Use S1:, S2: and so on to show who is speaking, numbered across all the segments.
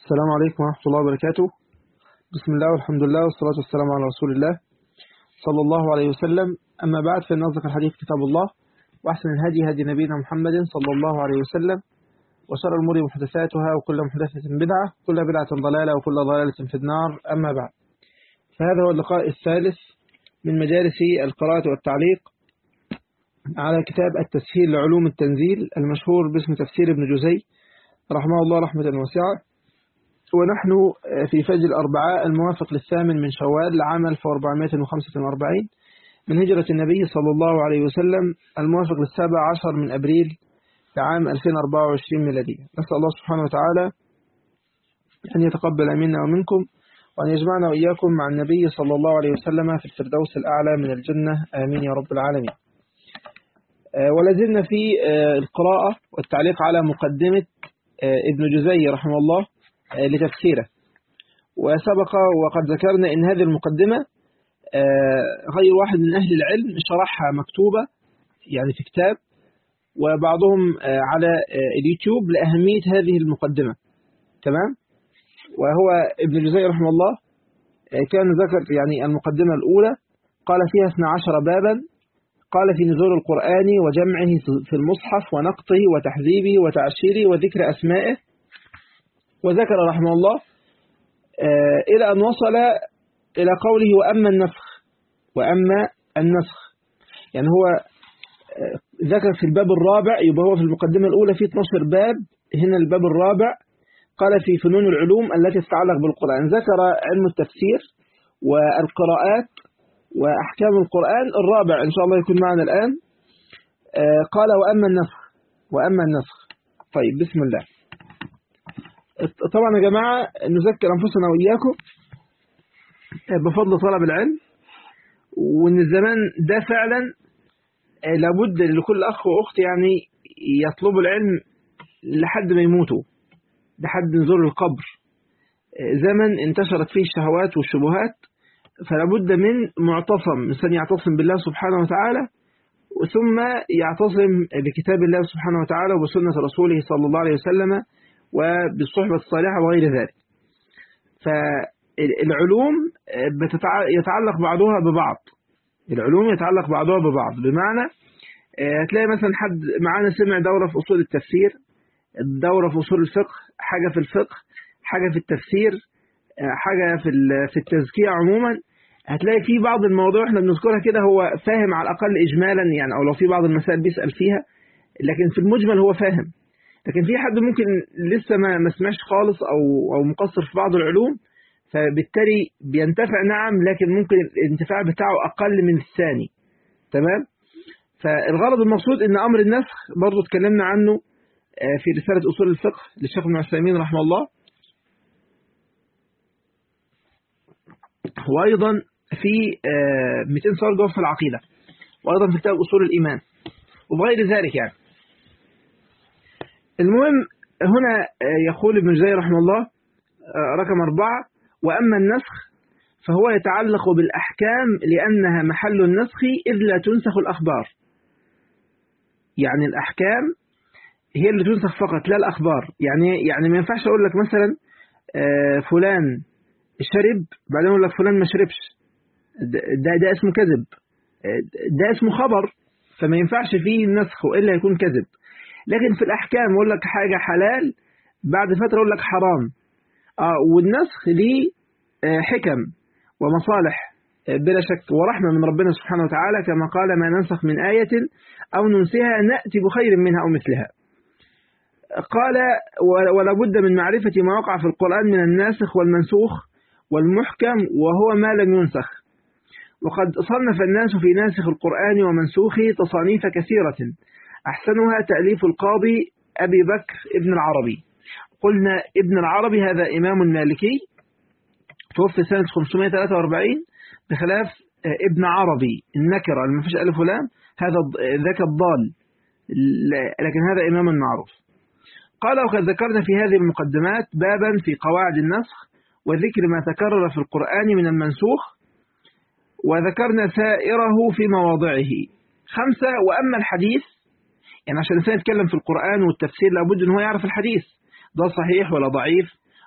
S1: السلام عليكم ورحمة الله وبركاته بسم الله والحمد لله والصلاة والسلام على رسول الله صلى الله عليه وسلم أما بعد فإن أصدق الحديث كتاب الله وأحسن الهدي هدي نبينا محمد صلى الله عليه وسلم وشر الأمور محدثاتها وكل محدثة بدعة كل بدعة ضلالة وكل ضلالة في النار أما بعد فهذا هو اللقاء الثالث من مجالس القراءة والتعليق على كتاب التسهيل لعلوم التنزيل المشهور باسم تفسير ابن جزي رحمه الله رحمة واسعة ونحن في فجر الأربعاء الموافق للثامن من شوال لعام 1445 من هجرة النبي صلى الله عليه وسلم الموافق للسابع عشر من أبريل لعام 2024 ميلادية نسأل الله سبحانه وتعالى أن يتقبل منا ومنكم وأن يجمعنا وإياكم مع النبي صلى الله عليه وسلم في الفردوس الأعلى من الجنة آمين يا رب العالمين ولازلنا في القراءة والتعليق على مقدمة ابن جزي رحمه الله لتفسيره وسبق وقد ذكرنا أن هذه المقدمة غير واحد من أهل العلم شرحها مكتوبة يعني في كتاب وبعضهم على اليوتيوب لأهمية هذه المقدمة تمام وهو ابن جزي رحمه الله كان ذكر يعني المقدمة الأولى قال فيها 12 بابا قال في نزول القرآن وجمعه في المصحف ونقطه وتحذيبه وتعشيره وذكر أسمائه وذكر رحمه الله إلى أن وصل إلى قوله وأما النسخ وأما النسخ يعني هو ذكر في الباب الرابع يبقى هو في المقدمة الأولى في 12 باب هنا الباب الرابع قال في فنون العلوم التي تتعلق بالقرآن ذكر علم التفسير والقراءات وأحكام القرآن الرابع إن شاء الله يكون معنا الآن قال وأما النسخ وأما النسخ طيب بسم الله طبعا يا جماعة نذكر أنفسنا وإياكم بفضل طلب العلم وإن الزمان ده فعلا لابد لكل أخ وأخت يعني يطلبوا العلم لحد ما يموتوا لحد نزول القبر زمن انتشرت فيه الشهوات والشبهات فلابد من معتصم إنسان يعتصم بالله سبحانه وتعالى ثم يعتصم بكتاب الله سبحانه وتعالى وبسنة رسوله صلى الله عليه وسلم وبالصحبة الصالحة وغير ذلك فالعلوم يتعلق بعضها ببعض العلوم يتعلق بعضها ببعض بمعنى هتلاقي مثلا حد معانا سمع دورة في أصول التفسير دورة في أصول الفقه حاجة في الفقه حاجة في التفسير حاجة في في التزكية عموما هتلاقي في بعض المواضيع احنا بنذكرها كده هو فاهم على الأقل إجمالا يعني أو لو في بعض المسائل بيسأل فيها لكن في المجمل هو فاهم لكن في حد ممكن لسه ما ما سمعش خالص أو أو مقصر في بعض العلوم فبالتالي بينتفع نعم لكن ممكن الانتفاع بتاعه أقل من الثاني تمام فالغرض المقصود ان أمر النسخ برضو اتكلمنا عنه في رسالة أصول الفقه للشيخ ابن عثيمين رحمه الله وأيضا في 200 صور جوه في العقيدة وأيضا في كتاب أصول الإيمان وبغير ذلك يعني المهم هنا يقول ابن جزي رحمه الله رقم أربعة وأما النسخ فهو يتعلق بالأحكام لأنها محل النسخ إذ لا تنسخ الأخبار يعني الأحكام هي اللي تنسخ فقط لا الأخبار يعني يعني ما ينفعش أقول لك مثلا فلان شرب بعدين أقول لك فلان ما شربش ده ده اسمه كذب ده اسمه خبر فما ينفعش فيه النسخ وإلا يكون كذب لكن في الأحكام أقول لك حاجة حلال بعد فترة أقول لك حرام آه والنسخ ليه حكم ومصالح بلا شك ورحمة من ربنا سبحانه وتعالى كما قال ما ننسخ من آية أو ننسها نأتي بخير منها أو مثلها قال ولا بد من معرفة ما وقع في القرآن من الناسخ والمنسوخ والمحكم وهو ما لم ينسخ وقد صنف الناس في ناسخ القرآن ومنسوخه تصانيف كثيرة أحسنها تأليف القاضي أبي بكر ابن العربي قلنا ابن العربي هذا إمام مالكي توفي سنة 543 بخلاف ابن عربي النكرة اللي ما فيش ألف ولام هذا ذاك الضال لكن هذا إمام معروف قال وقد ذكرنا في هذه المقدمات بابا في قواعد النسخ وذكر ما تكرر في القرآن من المنسوخ وذكرنا سائره في مواضعه خمسة وأما الحديث يعني عشان الإنسان يتكلم في القرآن والتفسير لابد أن هو يعرف الحديث ده صحيح ولا ضعيف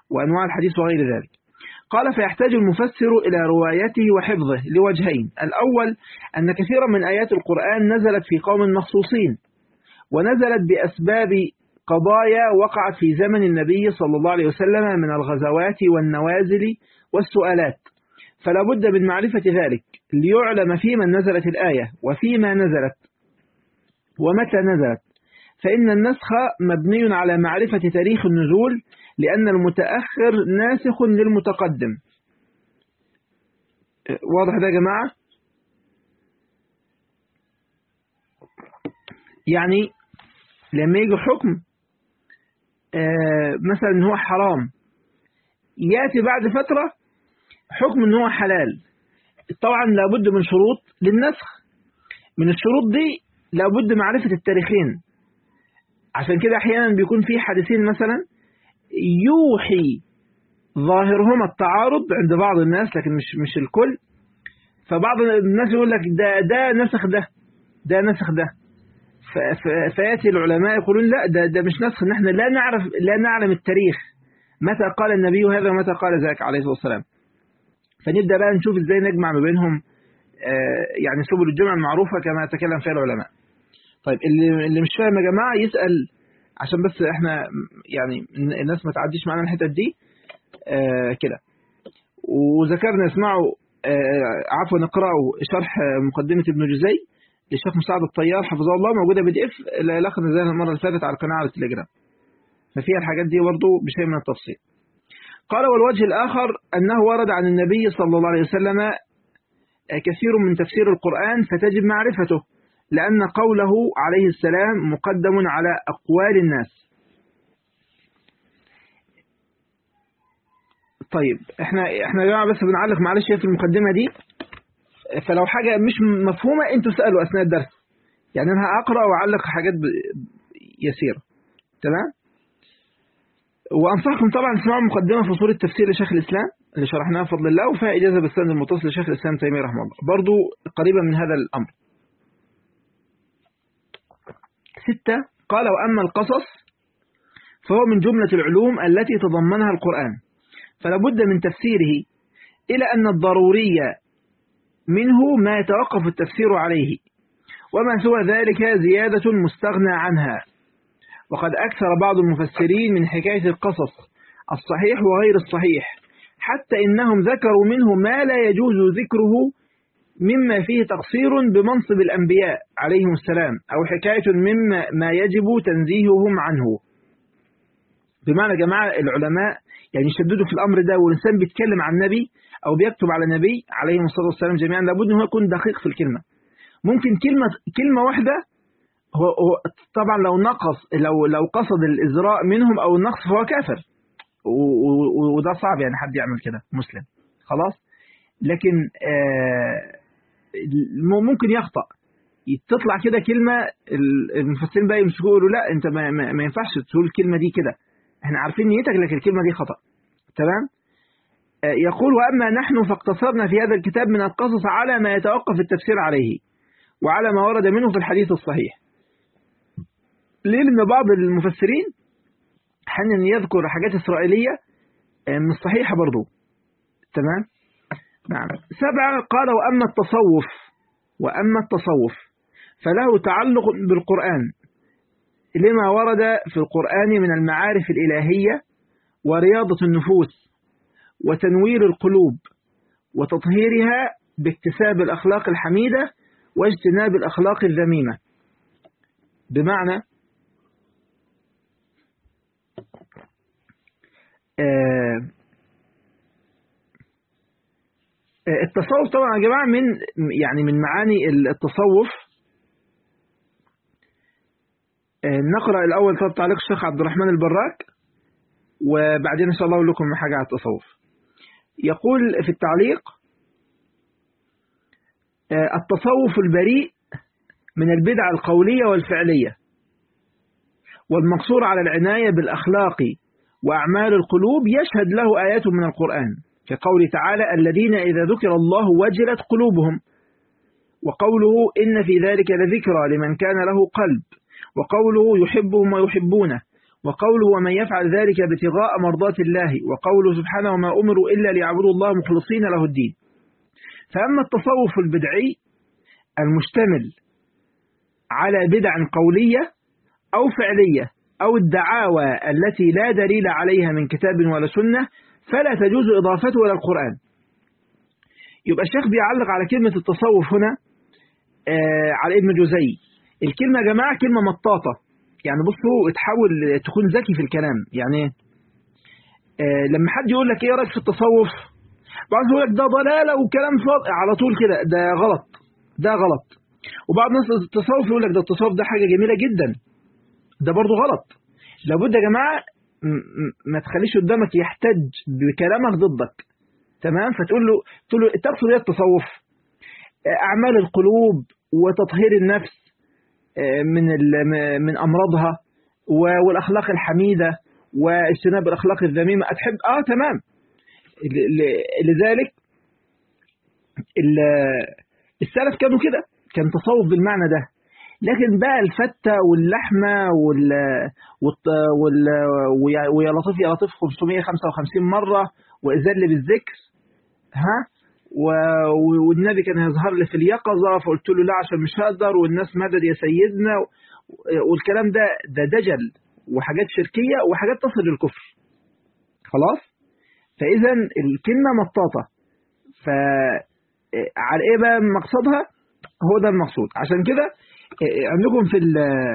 S1: وأنواع الحديث وغير ذلك قال فيحتاج المفسر إلى روايته وحفظه لوجهين الأول أن كثيرا من آيات القرآن نزلت في قوم مخصوصين ونزلت بأسباب قضايا وقعت في زمن النبي صلى الله عليه وسلم من الغزوات والنوازل والسؤالات فلا بد من معرفة ذلك ليعلم في من نزلت الآية وفيما نزلت ومتى نزلت فإن النسخ مبني على معرفة تاريخ النزول لأن المتأخر ناسخ للمتقدم واضح ده يا جماعة يعني لما يجي حكم مثلا ان هو حرام ياتي بعد فترة حكم ان هو حلال طبعا لابد من شروط للنسخ من الشروط دي لابد معرفة التاريخين عشان كده احيانا بيكون في حديثين مثلا يوحي ظاهرهما التعارض عند بعض الناس لكن مش مش الكل فبعض الناس يقول لك ده ده نسخ ده ده نسخ ده فياتي العلماء يقولون لا ده ده مش نسخ ان احنا لا نعرف لا نعلم التاريخ متى قال النبي هذا ومتى قال ذاك عليه الصلاه والسلام فنبدا بقى نشوف ازاي نجمع ما بينهم يعني سبل الجمع المعروفه كما تكلم فيها العلماء طيب اللي اللي مش فاهم يا جماعه يسال عشان بس احنا يعني الناس ما تعديش معانا الحتت دي كده وذكرنا اسمعوا عفوا نقرأوا شرح مقدمة ابن جزي للشيخ مساعد الطيار حفظه الله موجودة بي دي اف العلاقة نزلها المرة اللي فاتت على القناة على التليجرام ففيها الحاجات دي برضه بشيء من التفصيل قال والوجه الآخر أنه ورد عن النبي صلى الله عليه وسلم كثير من تفسير القرآن فتجب معرفته لأن قوله عليه السلام مقدم على أقوال الناس طيب احنا احنا يا جماعه بس بنعلق معلش في المقدمه دي فلو حاجه مش مفهومه انتوا اسالوا اثناء الدرس يعني انا هقرا واعلق حاجات يسيره تمام وانصحكم طبعا تسمعوا مقدمه في سوره تفسير لشيخ الاسلام اللي شرحناها بفضل الله وفيها اجازه بالسند المتصل لشيخ الاسلام تيميه رحمه الله برضو قريبا من هذا الامر ستة قال وأما القصص فهو من جملة العلوم التي تضمنها القرآن فلا بد من تفسيره إلى أن الضروري منه ما يتوقف التفسير عليه وما سوى ذلك زيادة مستغنى عنها وقد أكثر بعض المفسرين من حكاية القصص الصحيح وغير الصحيح حتى إنهم ذكروا منه ما لا يجوز ذكره مما فيه تقصير بمنصب الأنبياء عليهم السلام أو حكاية مما ما يجب تنزيههم عنه بمعنى يا جماعة العلماء يعني يشددوا في الأمر ده والإنسان بيتكلم عن نبي أو بيكتب على نبي عليه الصلاة والسلام جميعا لابد أنه يكون دقيق في الكلمة ممكن كلمة كلمة واحدة هو, هو طبعا لو نقص لو لو قصد الإزراء منهم أو النقص فهو كافر وده صعب يعني حد يعمل كده مسلم خلاص لكن آه ممكن يخطأ تطلع كده كلمة المفسرين بقى يمسكوه يقولوا لا انت ما, ما, ما ينفعش تقول الكلمة دي كده احنا عارفين نيتك لكن الكلمة دي خطأ تمام يقول وأما نحن فاقتصرنا في هذا الكتاب من القصص على ما يتوقف التفسير عليه وعلى ما ورد منه في الحديث الصحيح ليه لأن بعض المفسرين حن يذكر حاجات إسرائيلية من الصحيحة برضو تمام نعم سبعة قال وأما التصوف وأما التصوف فله تعلق بالقرآن لما ورد في القرآن من المعارف الإلهية ورياضة النفوس وتنوير القلوب وتطهيرها باكتساب الأخلاق الحميدة واجتناب الأخلاق الذميمة بمعنى التصوف طبعا يا جماعة من يعني من معاني التصوف نقرأ الأول طب تعليق الشيخ عبد الرحمن البراك وبعدين إن شاء الله أقول لكم حاجة على التصوف يقول في التعليق التصوف البريء من البدع القولية والفعلية والمقصور على العناية بالأخلاق وأعمال القلوب يشهد له آيات من القرآن كقول تعالى الذين إذا ذكر الله وجلت قلوبهم وقوله إن في ذلك لذكرى لمن كان له قلب وقوله يحبهم ويحبونه وقوله ومن يفعل ذلك ابتغاء مرضات الله وقوله سبحانه وما أمروا إلا ليعبدوا الله مخلصين له الدين فأما التصوف البدعي المشتمل على بدع قولية أو فعلية أو الدعاوى التي لا دليل عليها من كتاب ولا سنة فلا تجوز إضافته إلى القرآن يبقى الشيخ بيعلق على كلمة التصوف هنا آه على ابن جزي الكلمة يا جماعة كلمة مطاطة يعني بصوا تحاول تكون ذكي في الكلام يعني آه لما حد يقول لك ايه رايك في التصوف بعض يقول لك ده ضلالة وكلام فاضي على طول كده ده غلط ده غلط وبعض الناس التصوف يقول لك ده التصوف ده حاجة جميلة جدا ده برضو غلط لابد يا جماعة ما تخليش قدامك يحتج بكلامك ضدك تمام فتقول له تقول له تقصد ايه التصوف اعمال القلوب وتطهير النفس من من امراضها والاخلاق الحميده واجتناب الاخلاق الذميمه اتحب اه تمام لذلك السلف كانوا كده كان تصوف بالمعنى ده لكن بقى الفتة واللحمة وال وال ويا لطيف يا لطيف 555 مرة وإذل بالذكر ها والنبي كان يظهر لي في اليقظة فقلت له لا عشان مش هقدر والناس مدد يا سيدنا والكلام ده ده دجل وحاجات شركية وحاجات تصل للكفر خلاص فإذا الكلمة مطاطة فعلى إيه بقى مقصدها هو ده المقصود عشان كده عندكم في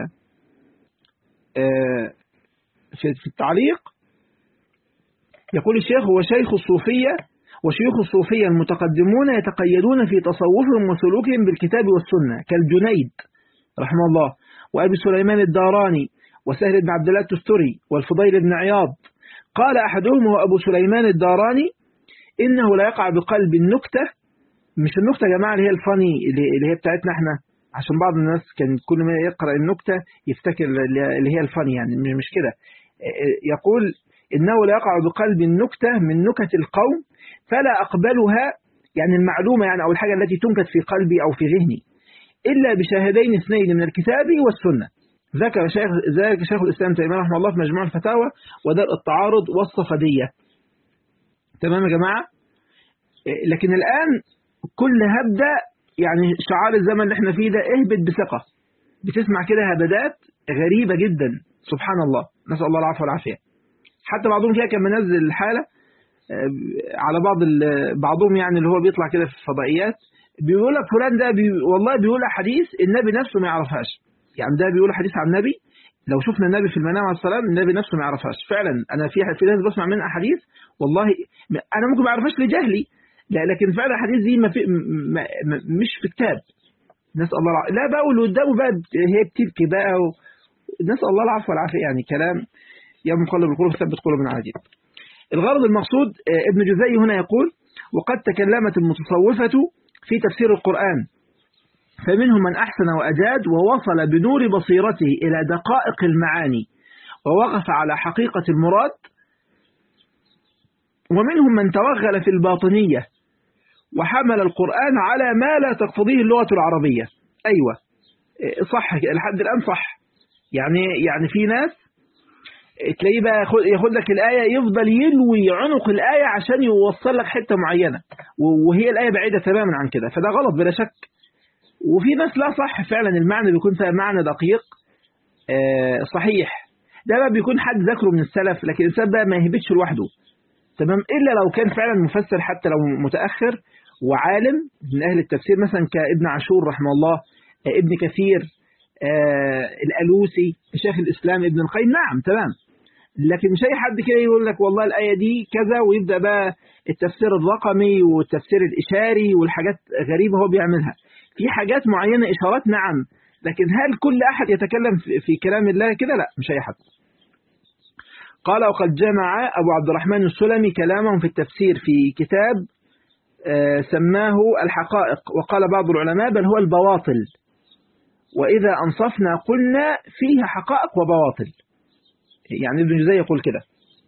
S1: في التعليق يقول الشيخ هو شيخ الصوفية وشيوخ الصوفية المتقدمون يتقيدون في تصوفهم وسلوكهم بالكتاب والسنة كالجنيد رحمه الله وأبي سليمان الداراني وسهل بن عبد الله التستري والفضيل بن عياض قال أحدهم هو أبو سليمان الداراني إنه لا يقع بقلب النكتة مش النكتة يا جماعة اللي هي الفاني اللي هي بتاعتنا احنا عشان بعض الناس كان كل ما يقرأ النكتة يفتكر اللي هي الفاني يعني مش كده يقول إنه لا يقع بقلب النكتة من نكت القوم فلا أقبلها يعني المعلومة يعني أو الحاجة التي تنكت في قلبي أو في ذهني إلا بشاهدين اثنين من الكتاب والسنة ذكر شيخ ذلك شيخ الإسلام تيمية رحمه الله في مجموع الفتاوى ودرء التعارض والصفدية تمام يا جماعة لكن الآن كل هبدة يعني شعار الزمن اللي احنا فيه ده اهبط بثقة بتسمع كده هبدات غريبة جدا سبحان الله نسأل الله العفو والعافية حتى بعضهم كده كان منزل الحالة على بعض بعضهم يعني اللي هو بيطلع كده في الفضائيات بيقول لك فلان ده بي والله بيقول حديث النبي نفسه ما يعرفهاش يعني ده بيقول حديث عن النبي لو شفنا النبي في المنام عليه السلام النبي نفسه ما يعرفهاش فعلا انا في في ناس بسمع منها احاديث والله انا ممكن ما اعرفهاش لجهلي لا لكن فعلا الحديث دي ما في ما مش في كتاب نسال الله العافيه لا بقى واللي قدامه بقى هي بتبكي بقى و... نسال الله العفو والعافيه يعني كلام يا مقلب القلوب ثبت قلوبنا على دينك الغرض المقصود ابن جزي هنا يقول وقد تكلمت المتصوفة في تفسير القرآن فمنهم من أحسن وأجاد ووصل بنور بصيرته إلى دقائق المعاني ووقف على حقيقة المراد ومنهم من توغل في الباطنية وحمل القرآن على ما لا تقتضيه اللغة العربية أيوة صح لحد الآن صح يعني يعني في ناس تلاقيه بقى ياخد لك الآية يفضل يلوي عنق الآية عشان يوصل لك حتة معينة وهي الآية بعيدة تماما عن كده فده غلط بلا شك وفي ناس لا صح فعلا المعنى بيكون فيها معنى دقيق صحيح ده بقى بيكون حد ذكره من السلف لكن الإنسان بقى ما يهبطش لوحده تمام إلا لو كان فعلا مفسر حتى لو متأخر وعالم من أهل التفسير مثلا كابن عاشور رحمه الله ابن كثير الألوسي شيخ الإسلام ابن القيم نعم تمام لكن مش أي حد كده يقول لك والله الآية دي كذا ويبدأ بقى التفسير الرقمي والتفسير الإشاري والحاجات غريبة هو بيعملها في حاجات معينة إشارات نعم لكن هل كل أحد يتكلم في كلام الله كده لا مش أي حد قال وقد جمع أبو عبد الرحمن السلمي كلامهم في التفسير في كتاب سماه الحقائق وقال بعض العلماء بل هو البواطل وإذا أنصفنا قلنا فيها حقائق وبواطل يعني ابن جزي يقول كده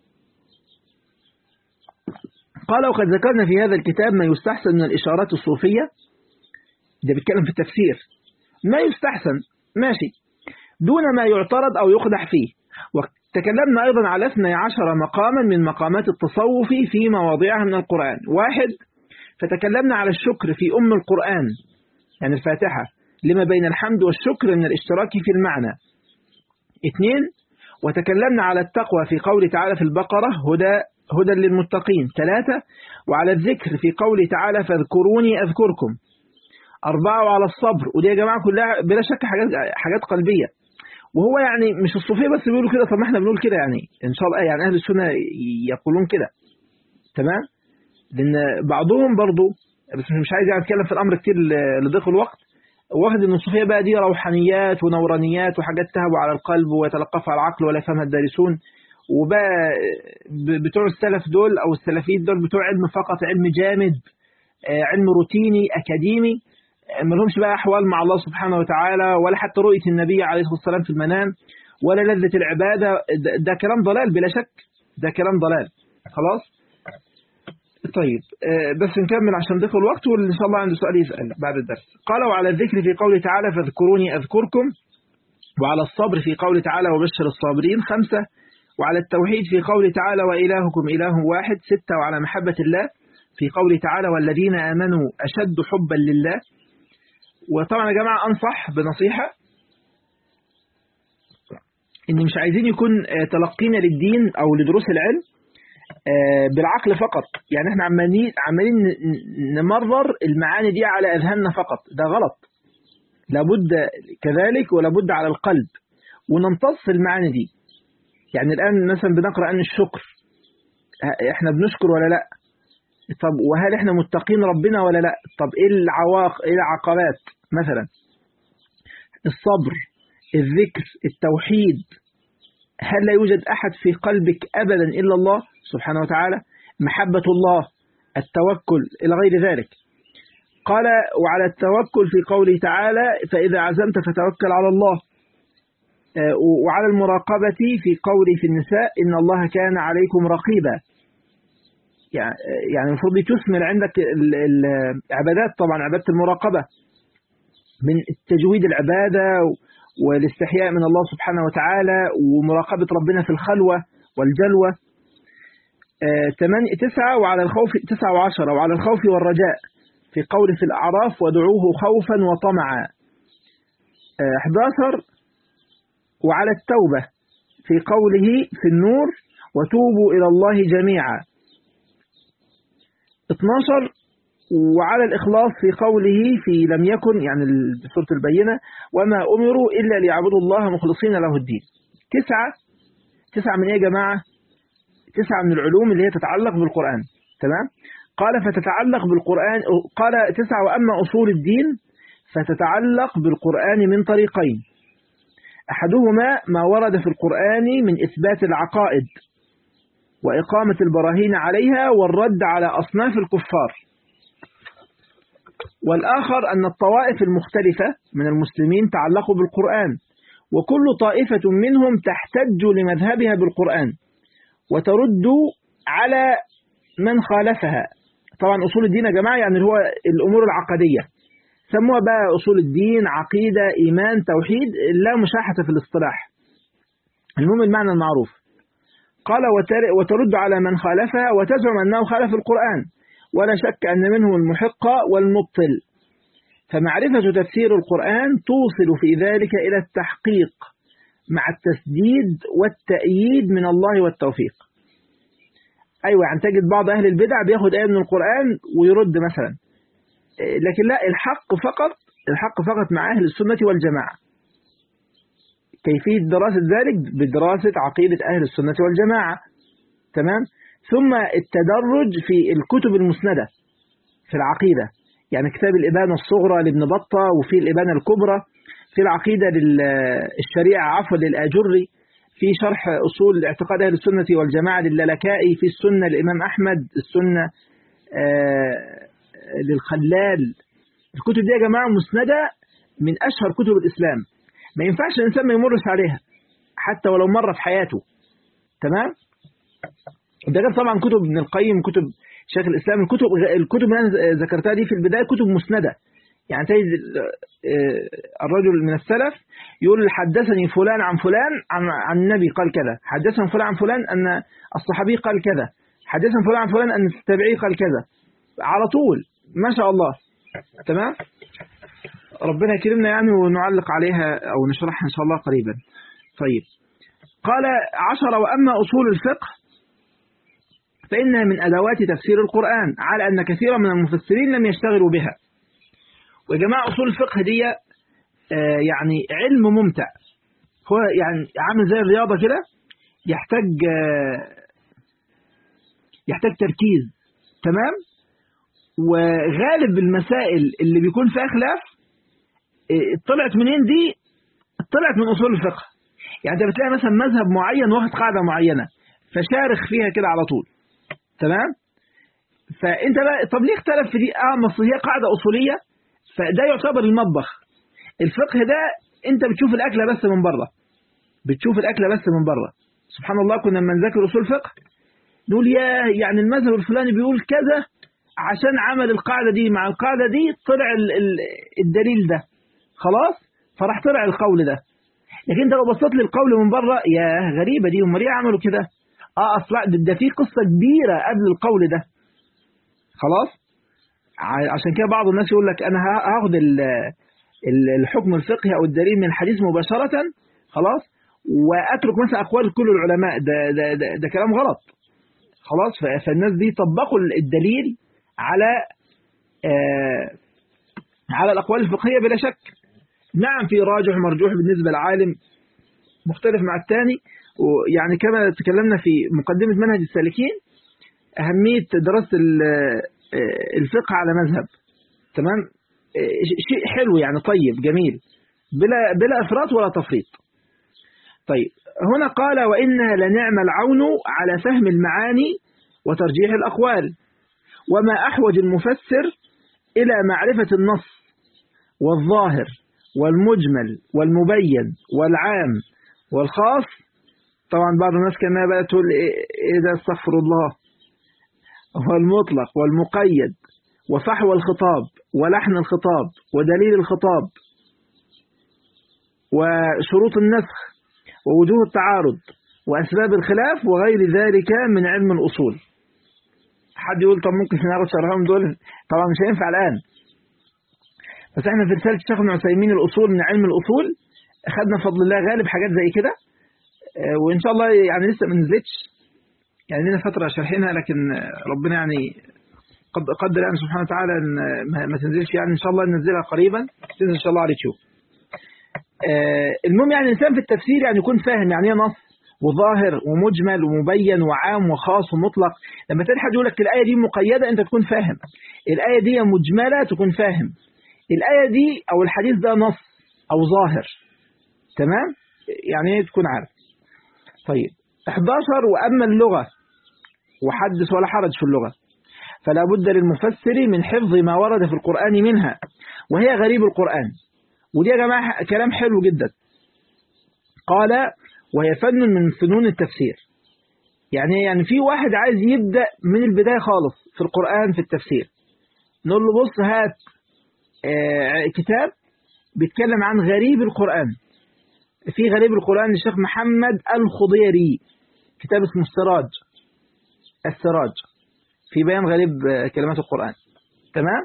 S1: قال وقد ذكرنا في هذا الكتاب ما يستحسن من الإشارات الصوفية ده بيتكلم في التفسير ما يستحسن ماشي دون ما يعترض أو يقدح فيه تكلمنا أيضا على 12 مقاما من مقامات التصوف في مواضيعها من القرآن واحد فتكلمنا على الشكر في أم القرآن يعني الفاتحة لما بين الحمد والشكر من الاشتراك في المعنى اثنين وتكلمنا على التقوى في قول تعالى في البقرة هدى هدى للمتقين ثلاثة وعلى الذكر في قول تعالى فاذكروني أذكركم أربعة وعلى الصبر ودي يا جماعة كلها بلا شك حاجات حاجات قلبية وهو يعني مش الصوفية بس بيقولوا كده طب ما احنا بنقول كده يعني إن شاء الله يعني أهل السنة يقولون كده تمام لأن بعضهم برضو بس مش عايز يعني أتكلم في الأمر كتير لضيق الوقت واخد ان الصوفيه بقى دي روحانيات ونورانيات وحاجات تهب على القلب ويتلقفها العقل ولا يفهمها الدارسون وبقى بتوع السلف دول او السلفيين دول بتوع علم فقط علم جامد علم روتيني اكاديمي ما لهمش بقى احوال مع الله سبحانه وتعالى ولا حتى رؤيه النبي عليه الصلاه والسلام في المنام ولا لذه العباده ده كلام ضلال بلا شك ده كلام ضلال خلاص طيب بس نكمل عشان ضيق الوقت واللي إن شاء الله عنده سؤال يسأل بعد الدرس قال وعلى الذكر في قوله تعالى فاذكروني أذكركم وعلى الصبر في قوله تعالى وبشر الصابرين خمسة وعلى التوحيد في قوله تعالى وإلهكم إله واحد ستة وعلى محبة الله في قوله تعالى والذين آمنوا أشد حبا لله وطبعا يا جماعة أنصح بنصيحة إن مش عايزين يكون تلقينا للدين أو لدروس العلم بالعقل فقط يعني احنا عمالين عمالين نمرر المعاني دي على اذهاننا فقط ده غلط لابد كذلك ولابد على القلب ونمتص المعاني دي يعني الان مثلا بنقرا عن الشكر احنا بنشكر ولا لا طب وهل احنا متقين ربنا ولا لا طب ايه العواق ايه العقبات مثلا الصبر الذكر التوحيد هل لا يوجد أحد في قلبك أبدا إلا الله سبحانه وتعالى محبة الله التوكل إلى غير ذلك قال وعلى التوكل في قوله تعالى فإذا عزمت فتوكل على الله وعلى المراقبة في قوله في النساء إن الله كان عليكم رقيبا يعني المفروض تثمر عندك العبادات طبعا عبادة المراقبة من تجويد العبادة والاستحياء من الله سبحانه وتعالى ومراقبة ربنا في الخلوة والجلوة ثمانية تسعة وعلى الخوف تسعة وعشرة وعلى الخوف والرجاء في قول في الأعراف ودعوه خوفا وطمعا 11 وعلى التوبة في قوله في النور وتوبوا إلى الله جميعا 12 وعلى الإخلاص في قوله في لم يكن يعني سورة البينة وما أمروا إلا ليعبدوا الله مخلصين له الدين تسعة تسعة من إيه يا جماعة تسعة من العلوم اللي هي تتعلق بالقرآن تمام قال فتتعلق بالقرآن قال تسعة وأما أصول الدين فتتعلق بالقرآن من طريقين أحدهما ما ورد في القرآن من إثبات العقائد وإقامة البراهين عليها والرد على أصناف الكفار والآخر أن الطوائف المختلفة من المسلمين تعلقوا بالقرآن وكل طائفة منهم تحتج لمذهبها بالقرآن وترد على من خالفها طبعا أصول الدين يا جماعة يعني هو الأمور العقدية سموها بقى أصول الدين عقيدة إيمان توحيد لا مشاحة في الاصطلاح المهم المعنى المعروف قال وترد على من خالفها وتزعم أنه خالف القرآن ولا شك أن منهم المحق والمبطل فمعرفة تفسير القرآن توصل في ذلك إلى التحقيق مع التسديد والتأييد من الله والتوفيق أيوة يعني تجد بعض أهل البدع بياخد آية من القرآن ويرد مثلا لكن لا الحق فقط الحق فقط مع أهل السنة والجماعة كيفية دراسة ذلك بدراسة عقيدة أهل السنة والجماعة تمام ثم التدرج في الكتب المسندة في العقيدة يعني كتاب الإبانة الصغرى لابن بطة وفي الإبانة الكبرى في العقيدة للشريعة عفوا للآجري في شرح أصول اعتقاد أهل السنة والجماعة للالكائي في السنة للإمام أحمد السنة آه للخلال الكتب دي يا جماعة مسندة من أشهر كتب الإسلام ما ينفعش الإنسان ما يمرش عليها حتى ولو مرة في حياته تمام ده غير طبعا كتب ابن القيم كتب شيخ الإسلام الكتب الكتب اللي أنا ذكرتها دي في البداية كتب مسندة يعني تجد الرجل من السلف يقول حدثني فلان عن فلان عن, عن النبي قال كذا حدثني فلان عن فلان أن الصحابي قال كذا حدثني فلان عن فلان أن التابعي قال كذا على طول ما شاء الله تمام ربنا يكرمنا يعني ونعلق عليها أو نشرحها إن شاء الله قريبا طيب قال عشر وأما أصول الفقه فإنها من أدوات تفسير القرآن على أن كثيرا من المفسرين لم يشتغلوا بها ويا جماعة أصول الفقه دي يعني علم ممتع هو يعني عامل زي الرياضة كده يحتاج يحتاج تركيز تمام وغالب المسائل اللي بيكون فيها خلاف طلعت منين دي طلعت من أصول الفقه يعني انت بتلاقي مثلا مذهب معين واخد قاعدة معينة فشارخ فيها كده على طول تمام فانت بقى طب ليه اختلف في دي اه اصل هي قاعدة أصولية فده يعتبر المطبخ الفقه ده انت بتشوف الأكلة بس من بره بتشوف الأكلة بس من بره سبحان الله كنا لما نذاكر أصول فقه نقول يا يعني المذهب الفلاني بيقول كذا عشان عمل القاعدة دي مع القاعدة دي طلع الدليل ده خلاص فراح طلع القول ده لكن انت لو بصيت للقول من بره يا غريبة دي هم ليه عملوا كده اه اصلا ده في قصة كبيرة قبل القول ده خلاص عشان كده بعض الناس يقول لك انا هاخد الحكم الفقهي او الدليل من الحديث مباشرة خلاص واترك مثلا اقوال كل العلماء ده, ده, ده, ده كلام غلط خلاص فالناس دي طبقوا الدليل على آه على الأقوال الفقهية بلا شك نعم في راجح مرجوح بالنسبة للعالم مختلف مع الثاني ويعني كما تكلمنا في مقدمة منهج السالكين أهمية دراسة الفقه على مذهب تمام شيء حلو يعني طيب جميل بلا بلا إفراط ولا تفريط طيب هنا قال وإنها لنعم العون على فهم المعاني وترجيح الأقوال وما أحوج المفسر إلى معرفة النص والظاهر والمجمل والمبين والعام والخاص طبعا بعض الناس كانها بقى تقول إيه ده استغفر الله والمطلق والمقيد وفحوى الخطاب ولحن الخطاب ودليل الخطاب وشروط النسخ ووجوه التعارض وأسباب الخلاف وغير ذلك من علم الأصول حد يقول طب ممكن ناخد شرحهم دول طبعا مش هينفع الآن بس احنا في رسالة الشيخ ابن عثيمين الأصول من علم الأصول أخذنا بفضل الله غالب حاجات زي كده وإن شاء الله يعني لسه ما نزلتش يعني لنا فترة شارحينها لكن ربنا يعني قد قدر يعني سبحانه وتعالى ان ما تنزلش يعني ان شاء الله ننزلها قريبا تنزل ان شاء الله على اليوتيوب. المهم يعني الانسان في التفسير يعني يكون فاهم يعني ايه نص وظاهر ومجمل ومبين وعام وخاص ومطلق لما تلاقي حد يقول لك الايه دي مقيده انت تكون فاهم الايه دي مجمله تكون فاهم الايه دي او الحديث ده نص او ظاهر تمام يعني ايه تكون عارف طيب 11 واما اللغه وحدث ولا حرج في اللغه فلا بد للمفسر من حفظ ما ورد في القرآن منها وهي غريب القرآن ودي يا جماعة كلام حلو جدا قال وهي فن من فنون التفسير يعني يعني في واحد عايز يبدأ من البداية خالص في القرآن في التفسير نقول له بص هات آه كتاب بيتكلم عن غريب القرآن في غريب القرآن للشيخ محمد الخضيري كتاب اسمه السراج السراج في بيان غريب كلمات القرآن تمام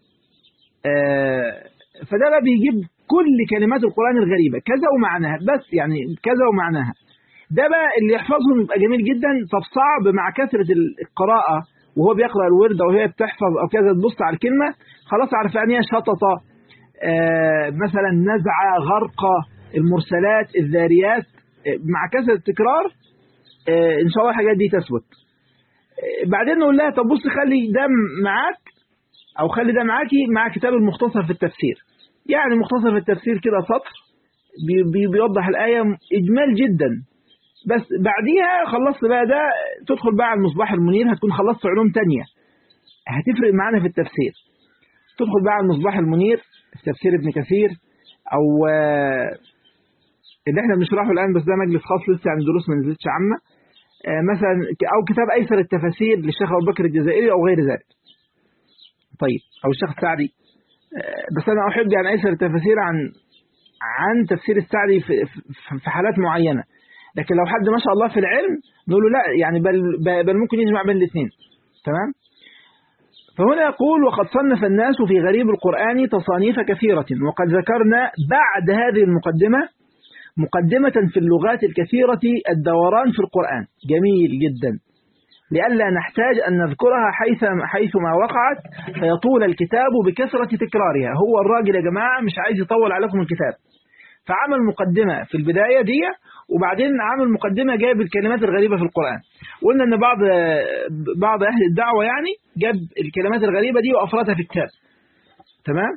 S1: آه فده بقى بيجيب كل كلمات القرآن الغريبة كذا ومعناها بس يعني كذا ومعناها ده بقى اللي يحفظهم يبقى جميل جدا طب صعب مع كثرة القراءة وهو بيقرأ الورد أو هي بتحفظ أو كذا تبص على الكلمة خلاص عارف يعني ايه شططة آه مثلا نزعة غرقة المرسلات الذاريات آه مع كثرة التكرار آه إن شاء الله الحاجات دي تثبت بعدين نقول لها طب بص خلي ده معاك او خلي ده معاكي مع كتاب المختصر في التفسير يعني مختصر في التفسير كده سطر بي بي بيوضح الآية إجمال جدا بس بعديها خلصت بقى ده تدخل بقى على المصباح المنير هتكون خلصت علوم تانية هتفرق معانا في التفسير تدخل بقى على المصباح المنير في تفسير ابن كثير أو اللي احنا بنشرحه الآن بس ده مجلس خاص لسه يعني دروس ما نزلتش عامة مثلا أو كتاب أيسر التفاسير للشيخ أبو بكر الجزائري أو غير ذلك طيب أو الشيخ السعدي بس أنا أحب يعني أيسر التفاسير عن عن تفسير السعدي في, في حالات معينة لكن لو حد ما شاء الله في العلم نقول له لا يعني بل, بل ممكن يجمع بين الاثنين تمام فهنا يقول وقد صنف الناس في غريب القرآن تصانيف كثيرة وقد ذكرنا بعد هذه المقدمة مقدمة في اللغات الكثيرة الدوران في القرآن جميل جدا لئلا نحتاج أن نذكرها حيث حيثما وقعت فيطول الكتاب بكثرة تكرارها هو الراجل يا جماعة مش عايز يطول عليكم الكتاب فعمل مقدمة في البداية دي وبعدين عمل مقدمة جاب الكلمات الغريبة في القرآن قلنا أن بعض بعض أهل الدعوة يعني جاب الكلمات الغريبة دي وأفردها في الكتاب تمام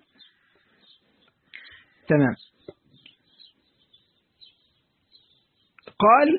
S1: تمام قال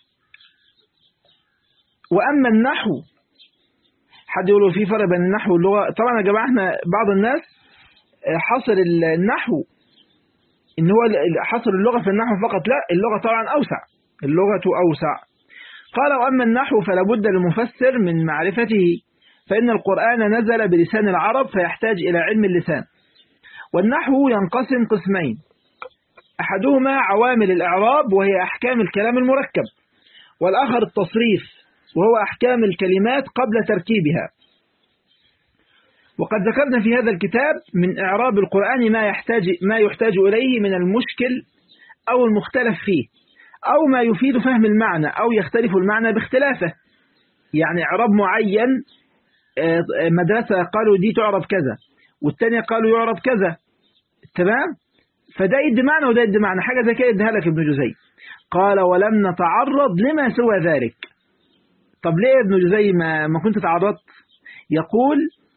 S1: وأما النحو حد يقول في فرق بين النحو واللغة طبعا يا جماعة احنا بعض الناس حصر النحو ان هو حصر اللغة في النحو فقط لا اللغة طبعا أوسع اللغة أوسع قال وأما النحو فلا بد للمفسر من معرفته فإن القرآن نزل بلسان العرب فيحتاج إلى علم اللسان والنحو ينقسم قسمين أحدهما عوامل الإعراب وهي أحكام الكلام المركب والآخر التصريف وهو أحكام الكلمات قبل تركيبها وقد ذكرنا في هذا الكتاب من إعراب القرآن ما يحتاج ما يحتاج إليه من المشكل أو المختلف فيه أو ما يفيد فهم المعنى أو يختلف المعنى باختلافه يعني إعراب معين مدرسة قالوا دي تعرب كذا والثانية قالوا يعرب كذا تمام فده يدي معنى وده يدي معنى حاجة زي كده يديها لك ابن جزي قال ولم نتعرض لما سوى ذلك طب ليه ابن جزي ما, ما كنت تعرضت يقول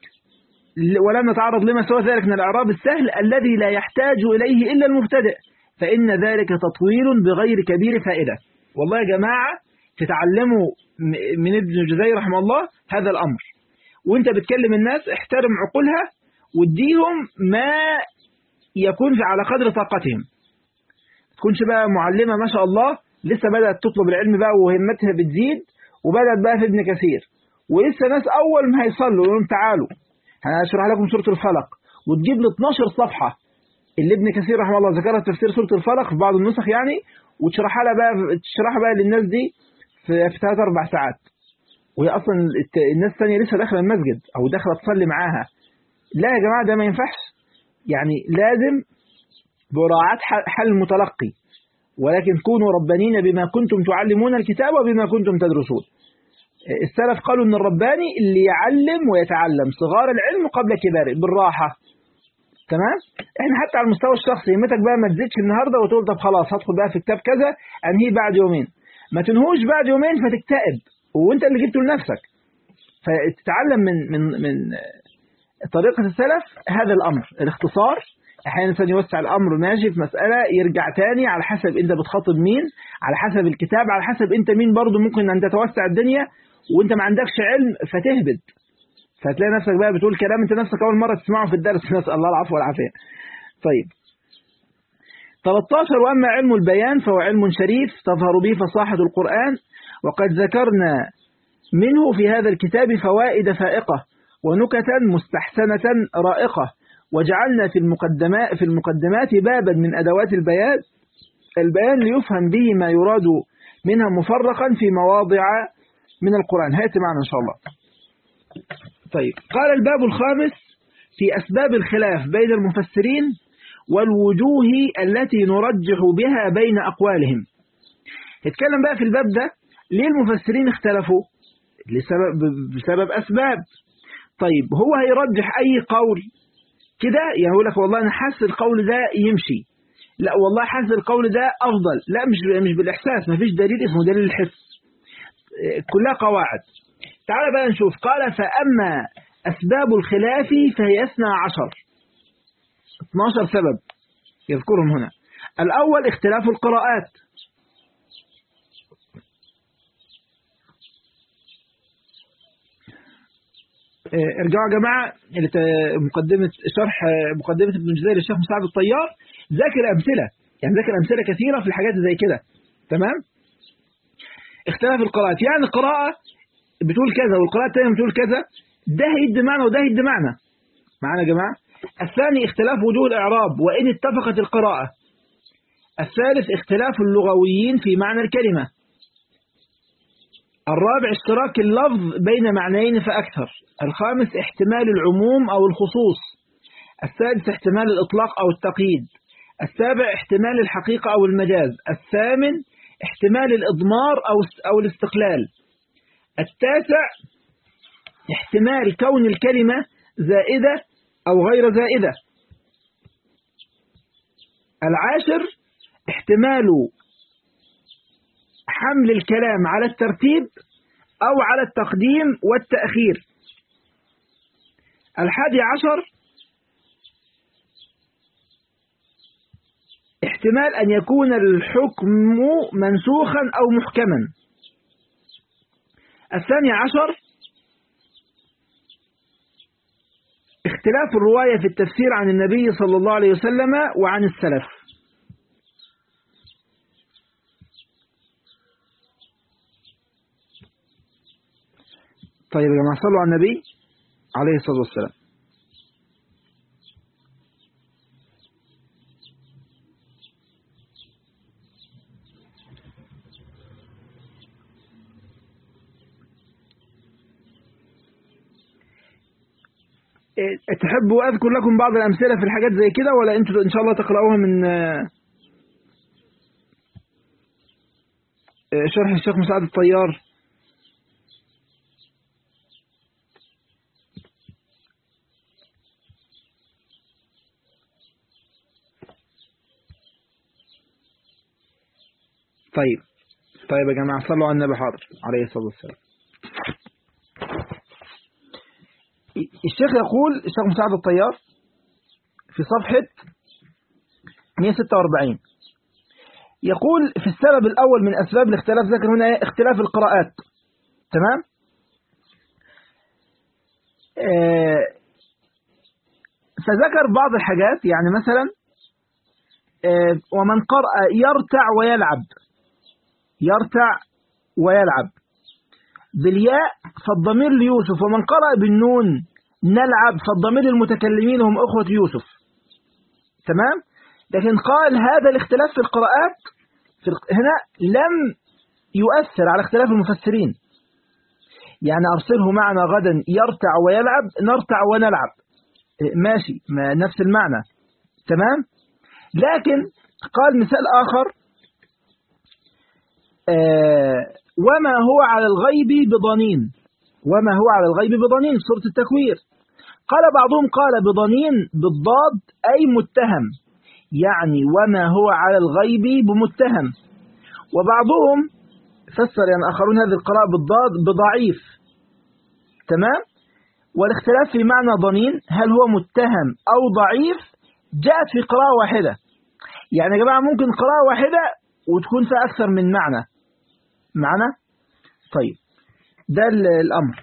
S1: ولم نتعرض لما سوى ذلك من الإعراب السهل الذي لا يحتاج إليه إلا المبتدئ فإن ذلك تطويل بغير كبير فائدة والله يا جماعة تتعلموا من ابن جزي رحمه الله هذا الأمر وانت بتكلم الناس احترم عقولها واديهم ما يكون على قدر طاقتهم تكونش بقى معلمة ما شاء الله لسه بدأت تطلب العلم بقى وهمتها بتزيد وبدأت بقى في ابن كثير ولسه ناس أول ما هيصلوا يقولون تعالوا هشرح لكم سورة الفلق وتجيب ل 12 صفحة اللي ابن كثير رحمه الله ذكرها في تفسير سورة الفلق في بعض النسخ يعني وتشرحها لها بقى تشرحها بقى للناس دي في في 3 4 ساعات وهي اصلا الناس الثانيه لسه داخله المسجد او داخله تصلي معاها لا يا جماعه ده ما ينفعش يعني لازم براعاة حل المتلقي ولكن كونوا ربانين بما كنتم تعلمون الكتاب وبما كنتم تدرسون السلف قالوا ان الرباني اللي يعلم ويتعلم صغار العلم قبل كباره بالراحة تمام احنا حتى على المستوى الشخصي همتك بقى ما تزيدش النهارده وتقول طب خلاص هدخل بقى في كتاب كذا انهيه بعد يومين ما تنهوش بعد يومين فتكتئب وانت اللي جبته لنفسك فتتعلم من من من طريقة السلف هذا الأمر الاختصار أحيانا الإنسان يوسع الأمر ماشي في مسألة يرجع تاني على حسب أنت بتخاطب مين على حسب الكتاب على حسب أنت مين برضه ممكن أن تتوسع الدنيا وأنت ما عندكش علم فتهبد فتلاقي نفسك بقى بتقول كلام أنت نفسك أول مرة تسمعه في الدرس نسأل الله العفو والعافية طيب 13 وأما علم البيان فهو علم شريف تظهر به فصاحة القرآن وقد ذكرنا منه في هذا الكتاب فوائد فائقة ونكتا مستحسنة رائقة وجعلنا في المقدمات في المقدمات بابا من أدوات البيان البيان ليفهم به ما يراد منها مفرقا في مواضع من القرآن هات معنا إن شاء الله طيب قال الباب الخامس في أسباب الخلاف بين المفسرين والوجوه التي نرجح بها بين أقوالهم اتكلم بقى في الباب ده ليه المفسرين اختلفوا لسبب بسبب أسباب طيب هو هيرجح أي قول كده يقول لك والله أنا حاسس القول ده يمشي لا والله حاسس القول ده أفضل لا مش مش بالإحساس ما فيش دليل اسمه دليل الحس كلها قواعد تعال بقى نشوف قال فأما أسباب الخلاف فهي اثنا عشر 12 سبب يذكرهم هنا الأول اختلاف القراءات ارجعوا يا جماعة مقدمة شرح مقدمة ابن جزير للشيخ مساعد الطيار ذاكر أمثلة يعني ذاكر أمثلة كثيرة في الحاجات زي كده تمام اختلاف القراءات يعني قراءة بتقول كذا والقراءة الثانية بتقول كذا ده هيدي معنى وده هيدي معنى معانا يا جماعة الثاني اختلاف وجوه الإعراب وإن اتفقت القراءة الثالث اختلاف اللغويين في معنى الكلمة الرابع اشتراك اللفظ بين معنيين فأكثر الخامس احتمال العموم أو الخصوص السادس احتمال الإطلاق أو التقييد السابع احتمال الحقيقة أو المجاز الثامن احتمال الإضمار أو أو الاستقلال التاسع احتمال كون الكلمة زائدة أو غير زائدة العاشر احتمال حمل الكلام على الترتيب أو على التقديم والتأخير الحادي عشر احتمال أن يكون الحكم منسوخا أو محكما الثاني عشر اختلاف الرواية في التفسير عن النبي صلى الله عليه وسلم وعن السلف طيب يا جماعة صلوا على النبي عليه الصلاة والسلام تحبوا أذكر لكم بعض الأمثلة في الحاجات زي كده ولا أنتوا إن شاء الله تقرأوها من شرح الشيخ مساعد الطيار طيب طيب يا جماعة صلوا على النبي حاضر عليه الصلاة والسلام الشيخ يقول الشيخ مساعد الطيار في صفحة 146 يقول في السبب الأول من أسباب الاختلاف ذكر هنا اختلاف القراءات تمام آه فذكر بعض الحاجات يعني مثلا آه ومن قرأ يرتع ويلعب يرتع ويلعب بالياء فالضمير ليوسف ومن قرأ بالنون نلعب فالضمير المتكلمين هم أخوة يوسف تمام لكن قال هذا الاختلاف في القراءات في هنا لم يؤثر على اختلاف المفسرين يعني أرسله معنا غدا يرتع ويلعب نرتع ونلعب ماشي ما نفس المعنى تمام لكن قال مثال آخر آه وما هو على الغيب بضنين وما هو على الغيب بضنين سورة التكوير قال بعضهم قال بضنين بالضاد أي متهم يعني وما هو على الغيب بمتهم وبعضهم فسر يعني آخرون هذه القراءة بالضاد بضعيف تمام والاختلاف في معنى ضنين هل هو متهم أو ضعيف جاءت في قراءة واحدة يعني يا جماعة ممكن قراءة واحدة وتكون فيها أكثر من معنى معنى طيب ده الأمر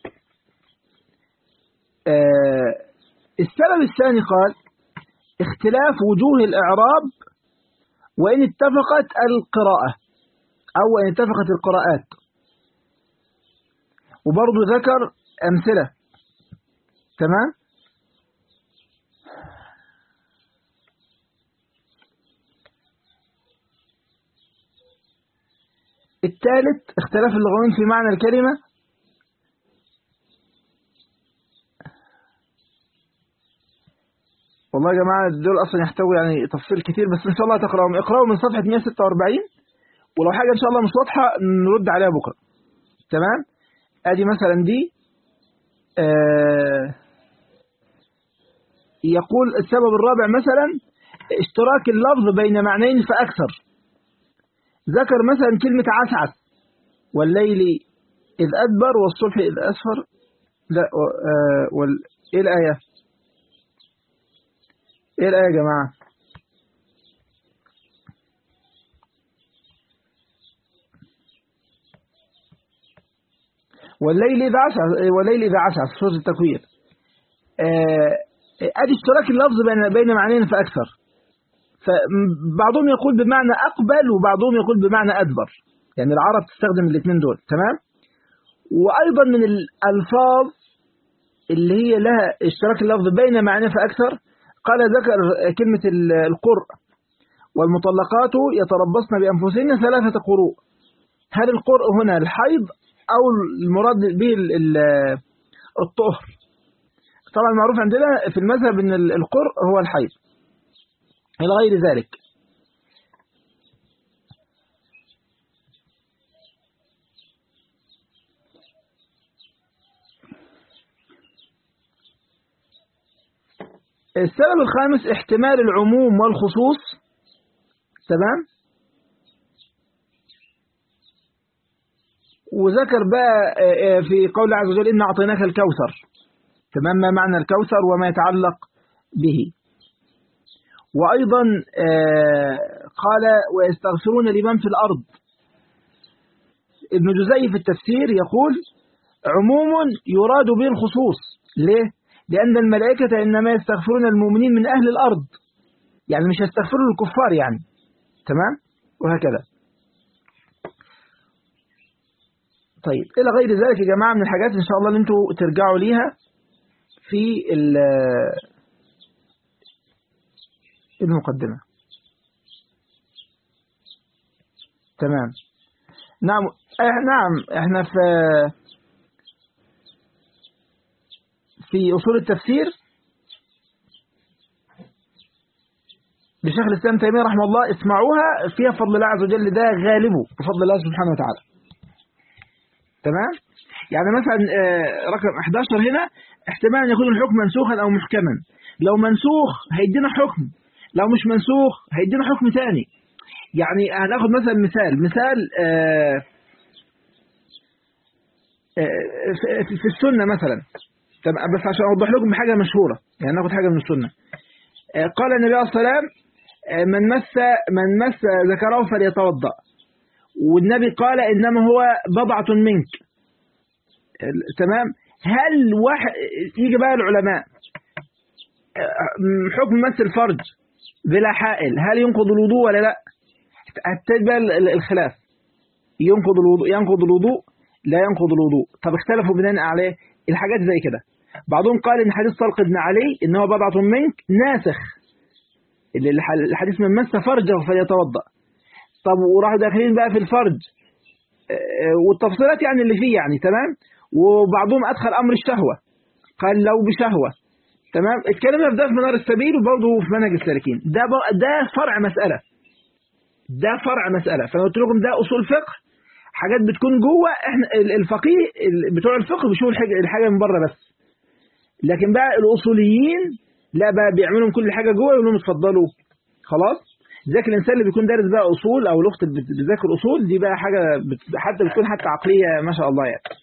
S1: آه السبب الثاني قال اختلاف وجوه الإعراب وإن اتفقت القراءة أو إن اتفقت القراءات وبرضه ذكر أمثلة تمام الثالث اختلاف اللغويين في معنى الكلمة والله يا جماعة دول أصلا يحتوي يعني تفصيل كتير بس إن شاء الله تقرأهم اقرأوا من صفحة 146 ولو حاجة إن شاء الله مش واضحة نرد عليها بكرة تمام أدي مثلا دي آه يقول السبب الرابع مثلا اشتراك اللفظ بين معنيين فأكثر ذكر مثلا كلمة عسعس والليل إذ أدبر والصبح إذ أسفر لا آه وال... إيه الآية إيه الآية يا جماعة والليل إذا عسعس والليل إذا عسعس سورة التكوير آه أدي اشتراك اللفظ بين بين معنيين فأكثر فبعضهم يقول بمعنى أقبل وبعضهم يقول بمعنى أدبر يعني العرب تستخدم الاثنين دول تمام وأيضا من الألفاظ اللي هي لها اشتراك اللفظ بين معاني فأكثر قال ذكر كلمة القرء والمطلقات يتربصن بأنفسهن ثلاثة قروء هل القرء هنا الحيض أو المراد به الطهر طبعا معروف عندنا في المذهب أن القرء هو الحيض إلى غير ذلك السبب الخامس احتمال العموم والخصوص تمام وذكر بقى في قول عز وجل إن أعطيناك الكوثر تمام ما معنى الكوثر وما يتعلق به وأيضا قال ويستغفرون لمن في الأرض ابن جزي في التفسير يقول عموم يراد به الخصوص ليه؟ لأن الملائكة إنما يستغفرون المؤمنين من أهل الأرض يعني مش يستغفروا للكفار يعني تمام وهكذا طيب إلى غير ذلك يا جماعة من الحاجات إن شاء الله اللي انتوا ترجعوا ليها في المقدمة تمام نعم نعم احنا في في أصول التفسير لشيخ الإسلام تيمية رحمه الله اسمعوها فيها فضل الله عز وجل ده غالبه بفضل الله سبحانه وتعالى تمام يعني مثلا رقم 11 هنا احتمال أن يكون الحكم منسوخا أو محكما لو منسوخ هيدينا حكم لو مش منسوخ هيدينا حكم ثاني يعني هناخد مثلا مثال مثال في السنة مثلا بس عشان أوضح لكم بحاجة مشهورة يعني ناخد حاجة من السنة قال النبي عليه الصلاة والسلام من مس من مس ذكره فليتوضأ والنبي قال إنما هو بضعة منك تمام هل واحد يجي بقى العلماء حكم مس الفرج بلا حائل هل ينقض الوضوء ولا لا هتبقى الخلاف ينقض الوضوء ينقض الوضوء لا ينقض الوضوء طب اختلفوا بناء عليه الحاجات زي كده بعضهم قال ان حديث طلق بن علي ان هو بضعة منك ناسخ الحديث من مس فرجه فليتوضا طب وراحوا داخلين بقى في الفرج والتفصيلات يعني اللي فيه يعني تمام وبعضهم ادخل امر الشهوه قال لو بشهوه تمام اتكلمنا في ده في منار السبيل وبرضه في منهج السالكين ده ده فرع مساله ده فرع مساله فانا قلت لكم ده اصول فقه حاجات بتكون جوه احنا الفقيه بتوع الفقه بيشوفوا الحاجه من بره بس لكن بقى الاصوليين لا بقى بيعملوا كل حاجه جوه يقول لهم اتفضلوا خلاص ذاك الانسان اللي بيكون دارس بقى اصول او الاخت اللي بتذاكر اصول دي بقى حاجه بت... حتى بتكون حتى عقليه ما شاء الله يعني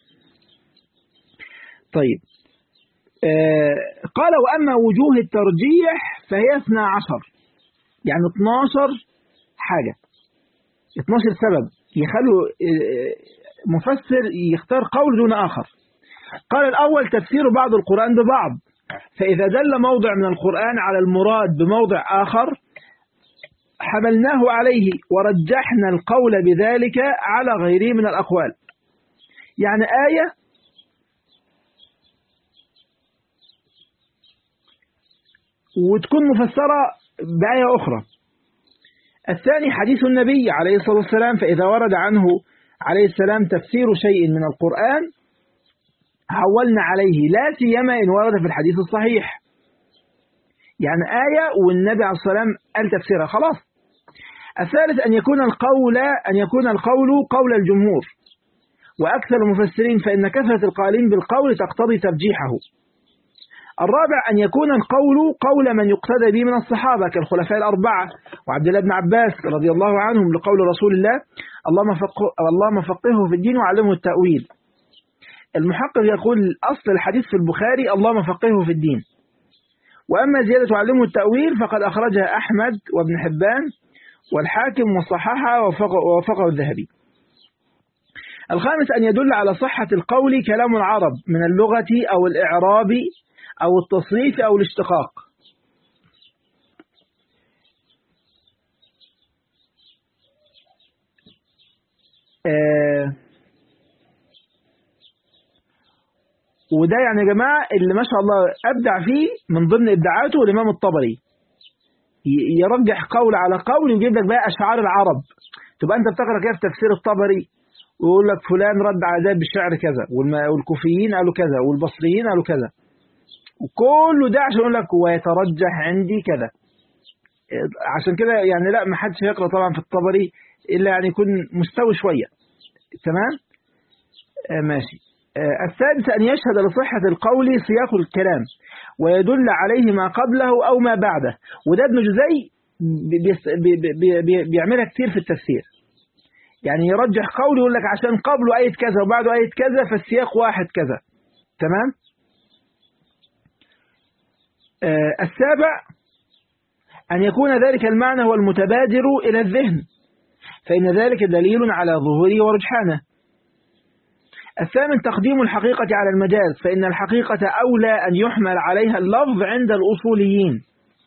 S1: طيب آه قال واما وجوه الترجيح فهي 12 يعني 12 حاجه 12 سبب يخلوا مفسر يختار قول دون آخر قال الأول تفسير بعض القرآن ببعض فإذا دل موضع من القرآن على المراد بموضع آخر حملناه عليه ورجحنا القول بذلك على غيره من الأقوال يعني آية وتكون مفسرة بآية أخرى الثاني حديث النبي عليه الصلاة والسلام فإذا ورد عنه عليه السلام تفسير شيء من القرآن حولنا عليه لا سيما إن ورد في الحديث الصحيح يعني آية والنبي عليه الصلاة والسلام قال تفسيرها خلاص الثالث أن يكون القول أن يكون القول قول الجمهور وأكثر المفسرين فإن كثرة القائلين بالقول تقتضي ترجيحه الرابع أن يكون القول قول من يقتدى به من الصحابة كالخلفاء الأربعة وعبد الله بن عباس رضي الله عنهم لقول رسول الله اللهم فقه, اللهم فقهه في الدين وعلمه التأويل المحقق يقول أصل الحديث في البخاري اللهم فقهه في الدين وأما زيادة علمه التأويل فقد أخرجها أحمد وابن حبان والحاكم وصححها ووافقه الذهبي الخامس أن يدل على صحة القول كلام العرب من اللغة أو الإعراب أو التصريف أو الاشتقاق وده يعني يا جماعة اللي ما شاء الله أبدع فيه من ضمن إبداعاته الإمام الطبري يرجح قول على قول ويجيب لك بقى أشعار العرب تبقى أنت بتقرأ كيف تفسير الطبري ويقول لك فلان رد على ده بالشعر كذا والكوفيين قالوا كذا والبصريين قالوا كذا وكله ده عشان يقول لك ويترجح عندي كذا عشان كده يعني لا ما حدش يقرأ طبعا في الطبري إلا يعني يكون مستوي شوية تمام آه ماشي آه الثالث أن يشهد لصحة القول سياق الكلام ويدل عليه ما قبله أو ما بعده وده ابن جزي بي بي بي بيعملها كتير في التفسير يعني يرجح قول يقول لك عشان قبله آية كذا وبعده آية كذا فالسياق واحد كذا تمام آه السابع أن يكون ذلك المعنى هو المتبادر إلى الذهن فإن ذلك دليل على ظهوره ورجحانه الثامن تقديم الحقيقة على المجاز فإن الحقيقة أولى أن يحمل عليها اللفظ عند الأصوليين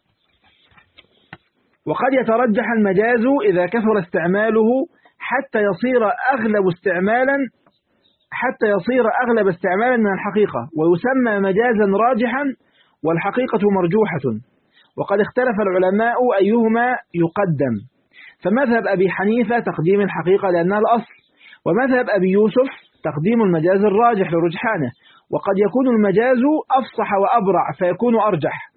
S1: وقد يترجح المجاز إذا كثر استعماله حتى يصير أغلب استعمالا حتى يصير أغلب استعمالا من الحقيقة ويسمى مجازا راجحا والحقيقة مرجوحة وقد اختلف العلماء أيهما يقدم فمذهب أبي حنيفة تقديم الحقيقة لأنها الأصل ومذهب أبي يوسف تقديم المجاز الراجح لرجحانه وقد يكون المجاز أفصح وأبرع فيكون أرجح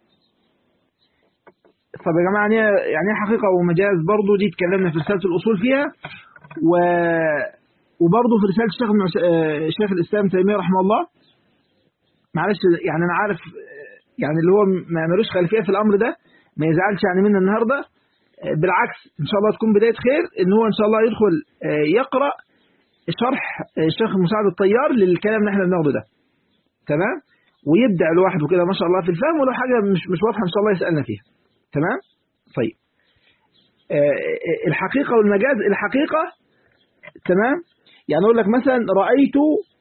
S1: طب يا جماعة يعني حقيقة ومجاز برضو دي اتكلمنا في رسالة الأصول فيها و... وبرضو في رسالة الشيخ شيخ الإسلام تيمية رحمه الله معلش يعني أنا عارف يعني اللي هو ما ملوش خلفية في الأمر ده ما يزعلش يعني منا النهاردة بالعكس إن شاء الله تكون بداية خير إن هو إن شاء الله يدخل يقرأ شرح الشيخ مساعد الطيار للكلام اللي احنا بناخده ده تمام ويبدع لوحده كده ما شاء الله في الفهم ولو حاجة مش مش واضحة إن شاء الله يسألنا فيها تمام طيب الحقيقة والمجاز الحقيقة تمام يعني أقول لك مثلا رأيت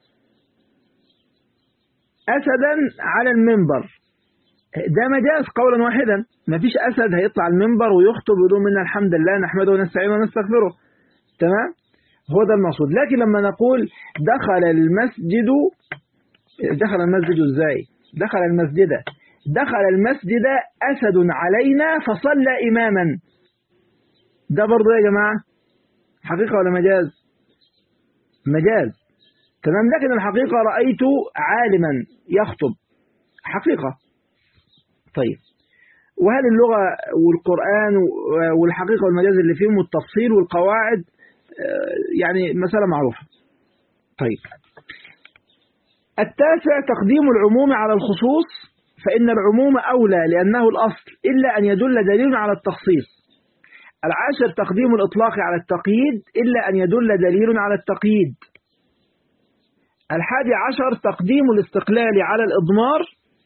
S1: أسدا على المنبر ده مجاز قولا واحدا ما فيش أسد هيطلع المنبر ويخطب ويقول منا الحمد لله نحمده ونستعينه ونستغفره تمام هو ده المقصود لكن لما نقول دخل المسجد دخل المسجد ازاي دخل المسجد دخل المسجد أسد علينا فصلى إماما ده برضه يا جماعة حقيقة ولا مجاز مجاز تمام لكن الحقيقة رأيت عالما يخطب حقيقة طيب وهل اللغة والقرآن والحقيقة والمجاز اللي فيهم والتفصيل والقواعد يعني مسألة معروفة طيب التاسع تقديم العموم على الخصوص فإن العموم أولى لأنه الأصل إلا أن يدل دليل على التخصيص العاشر تقديم الإطلاق على التقييد إلا أن يدل دليل على التقييد الحادي عشر تقديم الاستقلال على الإضمار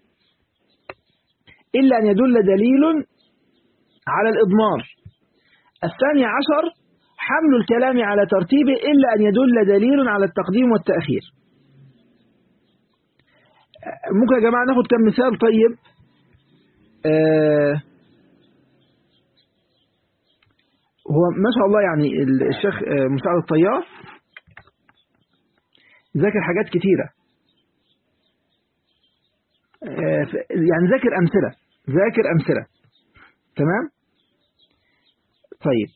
S1: إلا أن يدل دليل على الإضمار الثاني عشر حمل الكلام على ترتيبه إلا أن يدل دليل على التقديم والتأخير ممكن يا جماعة ناخد كم مثال طيب آه هو ما شاء الله يعني الشيخ مساعد الطيار ذاكر حاجات كتيرة يعني ذاكر أمثلة ذاكر أمثلة تمام طيب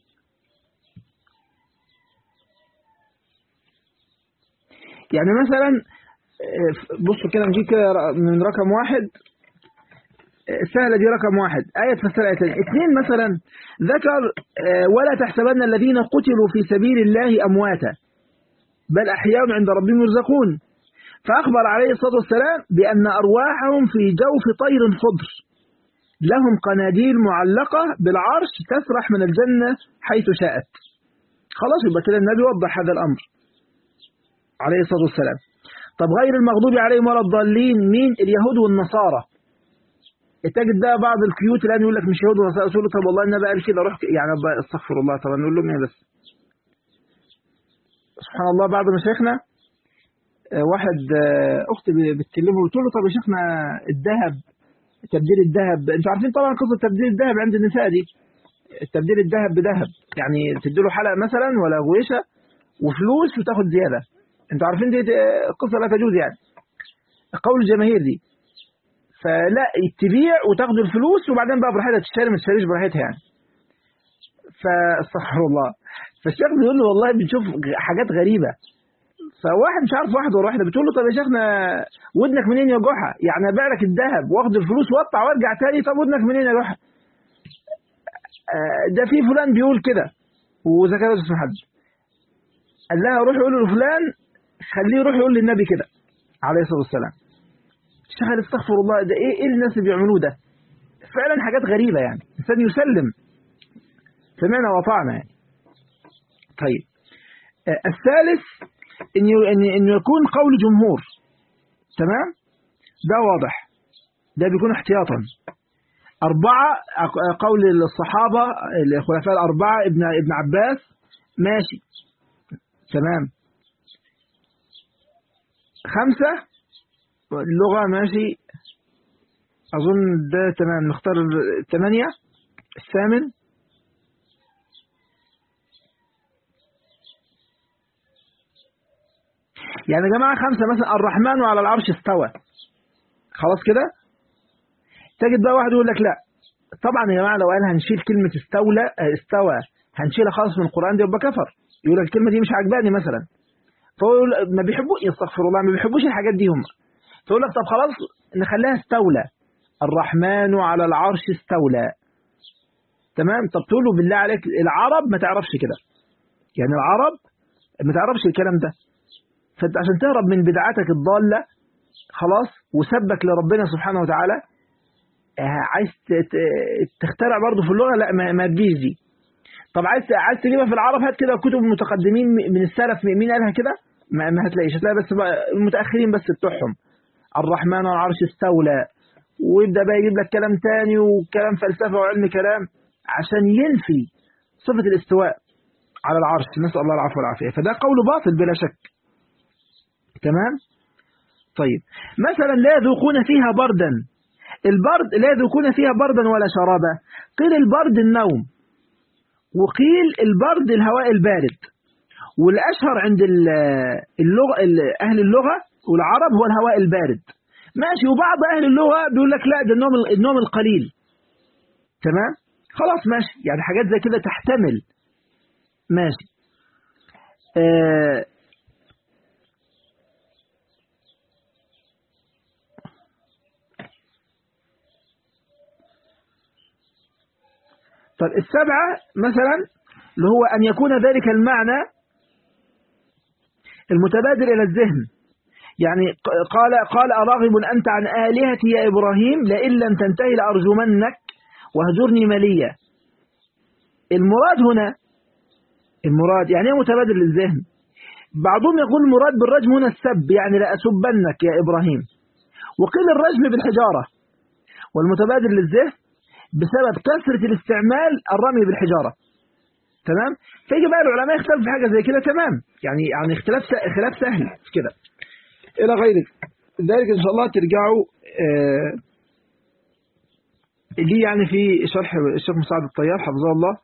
S1: يعني مثلا بصوا كده نجيب كده من رقم واحد السهلة دي رقم واحد آية تفسر آية اثنين مثلا ذكر ولا تحسبن الذين قتلوا في سبيل الله أمواتا بل أحياء عند ربهم يرزقون فأخبر عليه الصلاة والسلام بأن أرواحهم في جوف طير خضر لهم قناديل معلقة بالعرش تسرح من الجنة حيث شاءت خلاص يبقى كده النبي وضح هذا الأمر عليه الصلاة والسلام طب غير المغضوب عليهم ولا الضالين مين اليهود والنصارى تجد بقى بعض الكيوت الان يقول لك مش يهود ونصارى تقول له طب والله النبي قال كده روح يعني استغفر الله طبعا نقول لهم ايه بس سبحان الله بعض مشايخنا واحد اختي بتكلمه قلت له طب يا شيخنا الذهب تبديل الذهب انتوا عارفين طبعا قصه تبديل الذهب عند النساء دي تبديل الذهب بذهب يعني تديله حلقه مثلا ولا غويشه وفلوس وتاخد زياده انتوا عارفين دي قصه لا تجوز يعني قول الجماهير دي فلا تبيع وتاخد الفلوس وبعدين بقى براحتها تشتري ما تشتريش براحتها يعني فاستغفر الله فالشيخ بيقول له والله بنشوف حاجات غريبة فواحد مش عارف واحد ورا واحدة بتقول له طب يا شيخنا ودنك منين يا جحا يعني ابيع لك الذهب واخد الفلوس واطلع وارجع تاني طب ودنك منين يا جحا ده في فلان بيقول كده وزكاة اسم حد قال لها روح يقول له فلان خليه يروح يقول للنبي كده عليه الصلاة والسلام الشيخ قال استغفر الله ده ايه ايه الناس اللي بيعملوه ده فعلا حاجات غريبة يعني الانسان يسلم سمعنا وطعنا يعني طيب الثالث ان ان يكون قول جمهور تمام ده واضح ده بيكون احتياطا أربعة قول الصحابة الخلفاء الأربعة ابن ابن عباس ماشي تمام خمسة اللغة ماشي أظن ده تمام نختار الثمانية الثامن يعني يا جماعة خمسة مثلا الرحمن على العرش استوى خلاص كده تجد بقى واحد يقول لك لا طبعا يا جماعة لو قال هنشيل كلمة استولى استوى هنشيلها خالص من القرآن دي يبقى كفر يقول لك الكلمة دي مش عجباني مثلا فهو ما بيحبوش يستغفر الله ما بيحبوش الحاجات دي هم فيقول لك طب خلاص نخليها استولى الرحمن على العرش استولى تمام طب تقول له بالله عليك العرب ما تعرفش كده يعني العرب ما تعرفش الكلام ده فانت عشان تهرب من بدعاتك الضالة خلاص وسبك لربنا سبحانه وتعالى عايز تخترع برضه في اللغة لا ما تجيش دي طب عايز عايز تجيبها في العرب هات كده كتب المتقدمين من السلف مين قالها كده ما, ما هتلاقيش هتلاقي بس المتأخرين بس بتوعهم الرحمن على العرش استولى ويبدأ بقى يجيب لك كلام تاني وكلام فلسفة وعلم كلام عشان ينفي صفة الاستواء على العرش نسأل الله العفو والعافية فده قول باطل بلا شك تمام طيب مثلا لا يذوقون فيها بردا البرد لا يذوقون فيها بردا ولا شرابا قيل البرد النوم وقيل البرد الهواء البارد والأشهر عند اللغة أهل اللغة والعرب هو الهواء البارد ماشي وبعض أهل اللغة بيقول لك لا ده النوم النوم القليل تمام خلاص ماشي يعني حاجات زي كده تحتمل ماشي آه طب السبعة مثلا اللي هو أن يكون ذلك المعنى المتبادل إلى الذهن يعني قال قال أراغب أنت عن آلهتي يا إبراهيم لئن لم تنتهي لأرجمنك وهجرني مليا المراد هنا المراد يعني ايه متبادل للذهن بعضهم يقول المراد بالرجم هنا السب يعني لأسبنك يا إبراهيم وقيل الرجم بالحجارة والمتبادل للذهن بسبب كثرة الاستعمال الرمي بالحجارة تمام فيجي بقى العلماء يختلفوا في حاجة زي كده تمام يعني يعني اختلاف خلاف سهل في كده إلى غير ذلك إن شاء الله ترجعوا آه لي يعني في شرح الشيخ مساعد الطيار حفظه الله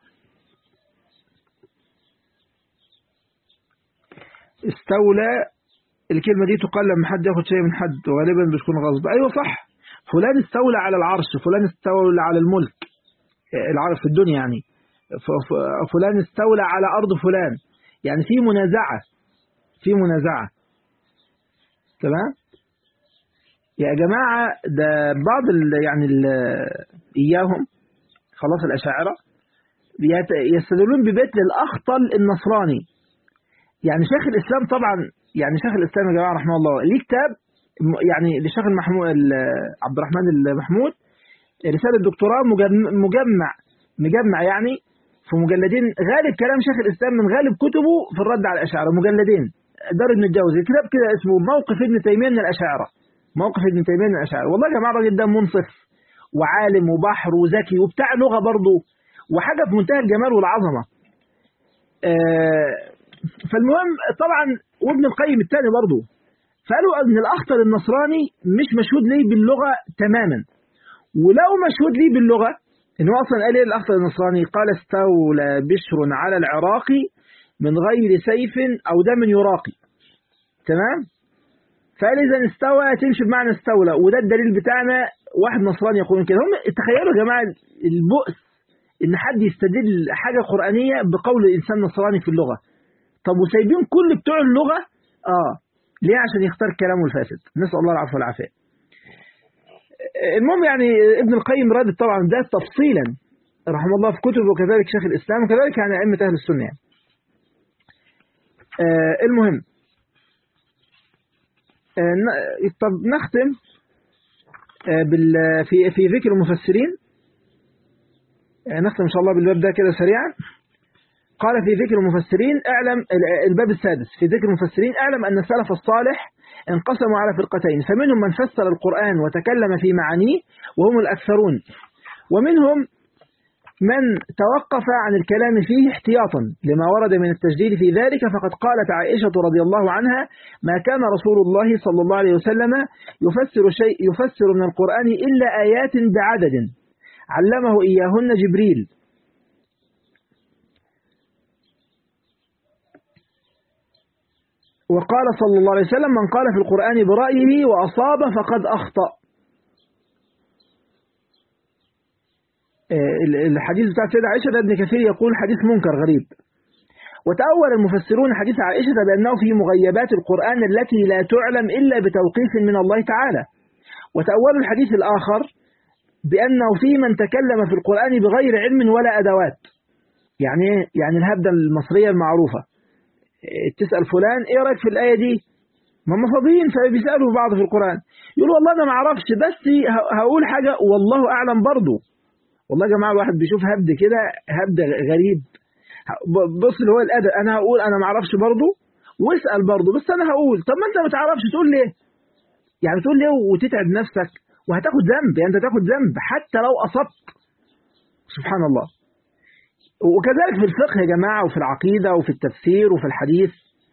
S1: استولى الكلمة دي تقال لما حد ياخد شيء من حد وغالبا بتكون غصب أيوة صح فلان استولى على العرش فلان استولى على الملك العرش في الدنيا يعني فلان استولى على أرض فلان يعني في منازعة في منازعة تمام يا جماعة ده بعض ال يعني ال إياهم خلاص الأشاعرة يستدلون ببيت للأخطل النصراني يعني شيخ الإسلام طبعا يعني شيخ الإسلام يا جماعة رحمه الله ليه كتاب يعني لشيخ المحمود عبد الرحمن المحمود رسالة دكتوراه مجمع مجمع يعني في مجلدين غالب كلام شيخ الإسلام من غالب كتبه في الرد على الأشاعرة مجلدين دار ابن الجوزي كتاب كده اسمه موقف ابن تيمية من الأشاعرة موقف ابن تيمية من الأشاعرة والله يا جماعة الراجل ده منصف وعالم وبحر وذكي وبتاع لغة برضه وحاجة في منتهى الجمال والعظمة آه فالمهم طبعا وابن القيم الثاني برضه فقالوا ان الاخطر النصراني مش مشهود ليه باللغه تماما ولو مشهود ليه باللغه ان هو اصلا قال ايه الاخطر النصراني قال استولى بشر على العراق من غير سيف او دم يراقي تمام فقال إذا استوى تمشي بمعنى استولى وده الدليل بتاعنا واحد نصراني يقولون كده هم تخيلوا يا جماعة البؤس إن حد يستدل حاجة قرآنية بقول إنسان نصراني في اللغة طب وسايبين كل بتوع اللغة آه ليه عشان يختار كلامه الفاسد نسأل الله العفو والعافية المهم يعني ابن القيم راد طبعا ده تفصيلا رحمه الله في كتبه وكذلك شيخ الإسلام وكذلك يعني أئمة أهل السنة يعني. آه المهم آه طب نختم آه بال في في ذكر المفسرين آه نختم إن شاء الله بالباب ده كده سريعا قال في ذكر المفسرين اعلم الباب السادس في ذكر المفسرين اعلم أن السلف الصالح انقسموا على فرقتين فمنهم من فسر القرآن وتكلم في معانيه وهم الأكثرون ومنهم من توقف عن الكلام فيه احتياطا لما ورد من التجديد في ذلك فقد قالت عائشة رضي الله عنها ما كان رسول الله صلى الله عليه وسلم يفسر شيء يفسر من القرآن إلا آيات بعدد علمه إياهن جبريل وقال صلى الله عليه وسلم من قال في القرآن برأيه وأصاب فقد أخطأ الحديث بتاع سيدة عائشة ده ابن كثير يقول حديث منكر غريب وتأول المفسرون حديث عائشة بأنه في مغيبات القرآن التي لا تعلم إلا بتوقيف من الله تعالى وتأولوا الحديث الآخر بأنه في من تكلم في القرآن بغير علم ولا أدوات يعني يعني الهبدة المصرية المعروفة تسأل فلان ايه رأيك في الآية دي ما هم فاضيين فبيسألوا بعض في القرآن يقول والله أنا ما اعرفش بس هقول حاجة والله أعلم برضه والله يا جماعة الواحد بيشوف هبد كده هبد غريب بص اللي هو الأدب أنا هقول أنا ما اعرفش برضه واسأل برضه بس أنا هقول طب ما أنت ما تعرفش تقول ليه يعني تقول ليه وتتعب نفسك وهتاخد ذنب يعني أنت تاخد ذنب حتى لو أصبت سبحان الله وكذلك في الفقه يا جماعة وفي العقيدة وفي التفسير وفي الحديث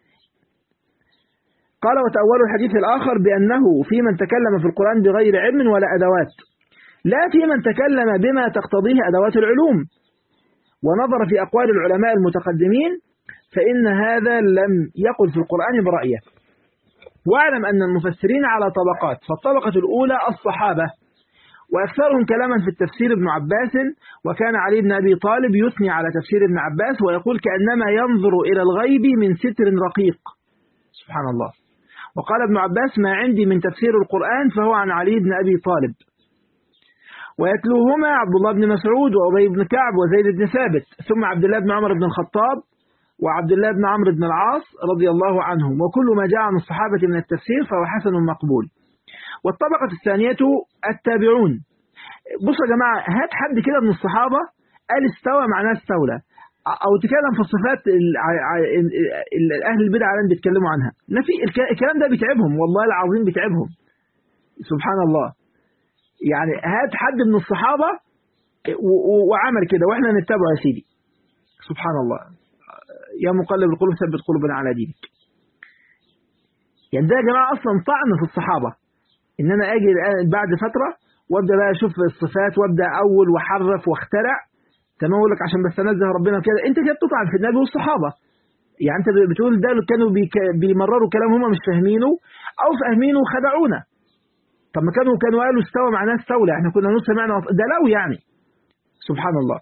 S1: قال وتأولوا الحديث الآخر بأنه في من تكلم في القرآن بغير علم ولا أدوات لا في من تكلم بما تقتضيه أدوات العلوم ونظر في أقوال العلماء المتقدمين فإن هذا لم يقل في القرآن برأيه واعلم أن المفسرين على طبقات فالطبقة الأولى الصحابة وأكثرهم كلاما في التفسير ابن عباس وكان علي بن أبي طالب يثني على تفسير ابن عباس ويقول كأنما ينظر إلى الغيب من ستر رقيق سبحان الله وقال ابن عباس ما عندي من تفسير القرآن فهو عن علي بن أبي طالب ويتلوهما عبد الله بن مسعود وأبي بن كعب وزيد بن ثابت ثم عبد الله بن عمر بن الخطاب وعبد الله بن عمرو بن العاص رضي الله عنهم وكل ما جاء عن الصحابة من التفسير فهو حسن مقبول والطبقة الثانية التابعون بصوا يا جماعة هات حد كده من الصحابة قال استوى معناه استولى أو تكلم في الصفات أهل البدع اللي بيتكلموا عنها لا في الكلام ده بيتعبهم والله العظيم بيتعبهم سبحان الله يعني هات حد من الصحابة وعمل كده واحنا نتبعه يا سيدي سبحان الله يا مقلب القلوب ثبت قلوبنا على دينك يعني ده يا جماعة أصلا طعن في الصحابة إن أنا أجي بعد فترة وابدأ بقى أشوف الصفات وابدأ أول وحرف واخترع تمام أقول لك عشان بس أنزه ربنا كده أنت كده بتطعن في النبي والصحابة يعني أنت بتقول ده كانوا بيمرروا كلام هم مش فاهمينه أو فاهمينه وخدعونا طب ما كانوا كانوا قالوا استوى معناه استولى احنا كنا نص سمعنا ده لو يعني سبحان الله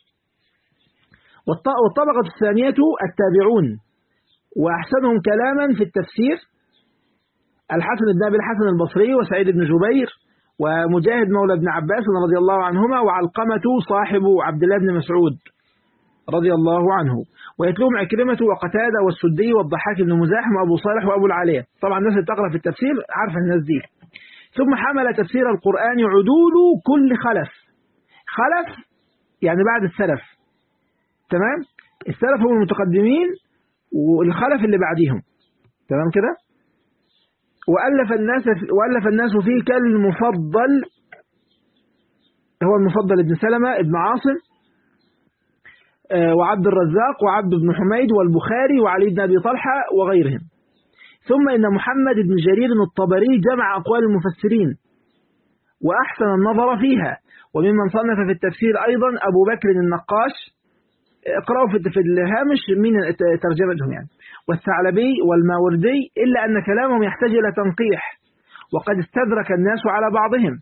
S1: والطبقة الثانية التابعون وأحسنهم كلاما في التفسير الحسن بن أبي الحسن البصري وسعيد بن جبير ومجاهد مولى ابن عباس رضي الله عنهما وعلقمة صاحب عبد الله بن مسعود رضي الله عنه ويتلوهم عكرمة وقتادة والسدي والضحاك بن مزاحم وأبو صالح وأبو العالية طبعا الناس اللي تقرأ في التفسير عارفة الناس دي ثم حمل تفسير القرآن عدول كل خلف خلف يعني بعد السلف تمام السلف هم المتقدمين والخلف اللي بعديهم تمام كده وألف الناس وألف الناس فيه كالمفضل هو المفضل ابن سلمة ابن عاصم وعبد الرزاق وعبد بن حميد والبخاري وعلي بن أبي طلحة وغيرهم ثم إن محمد بن جرير الطبري جمع أقوال المفسرين وأحسن النظر فيها وممن صنف في التفسير أيضا أبو بكر النقاش اقرأوا في الهامش من ترجمتهم يعني والثعلبي والماوردي إلا أن كلامهم يحتاج إلى تنقيح وقد استدرك الناس على بعضهم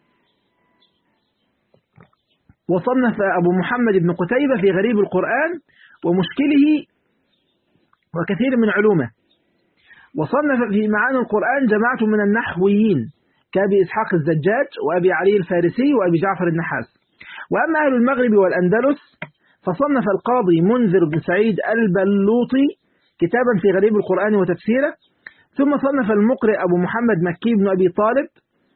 S1: وصنف أبو محمد بن قتيبة في غريب القرآن ومشكله وكثير من علومه وصنف في معاني القرآن جماعة من النحويين كأبي إسحاق الزجاج وأبي علي الفارسي وأبي جعفر النحاس وأما أهل المغرب والأندلس فصنف القاضي منذر بن سعيد البلوطي كتابا في غريب القرآن وتفسيره ثم صنف المقرئ أبو محمد مكي بن أبي طالب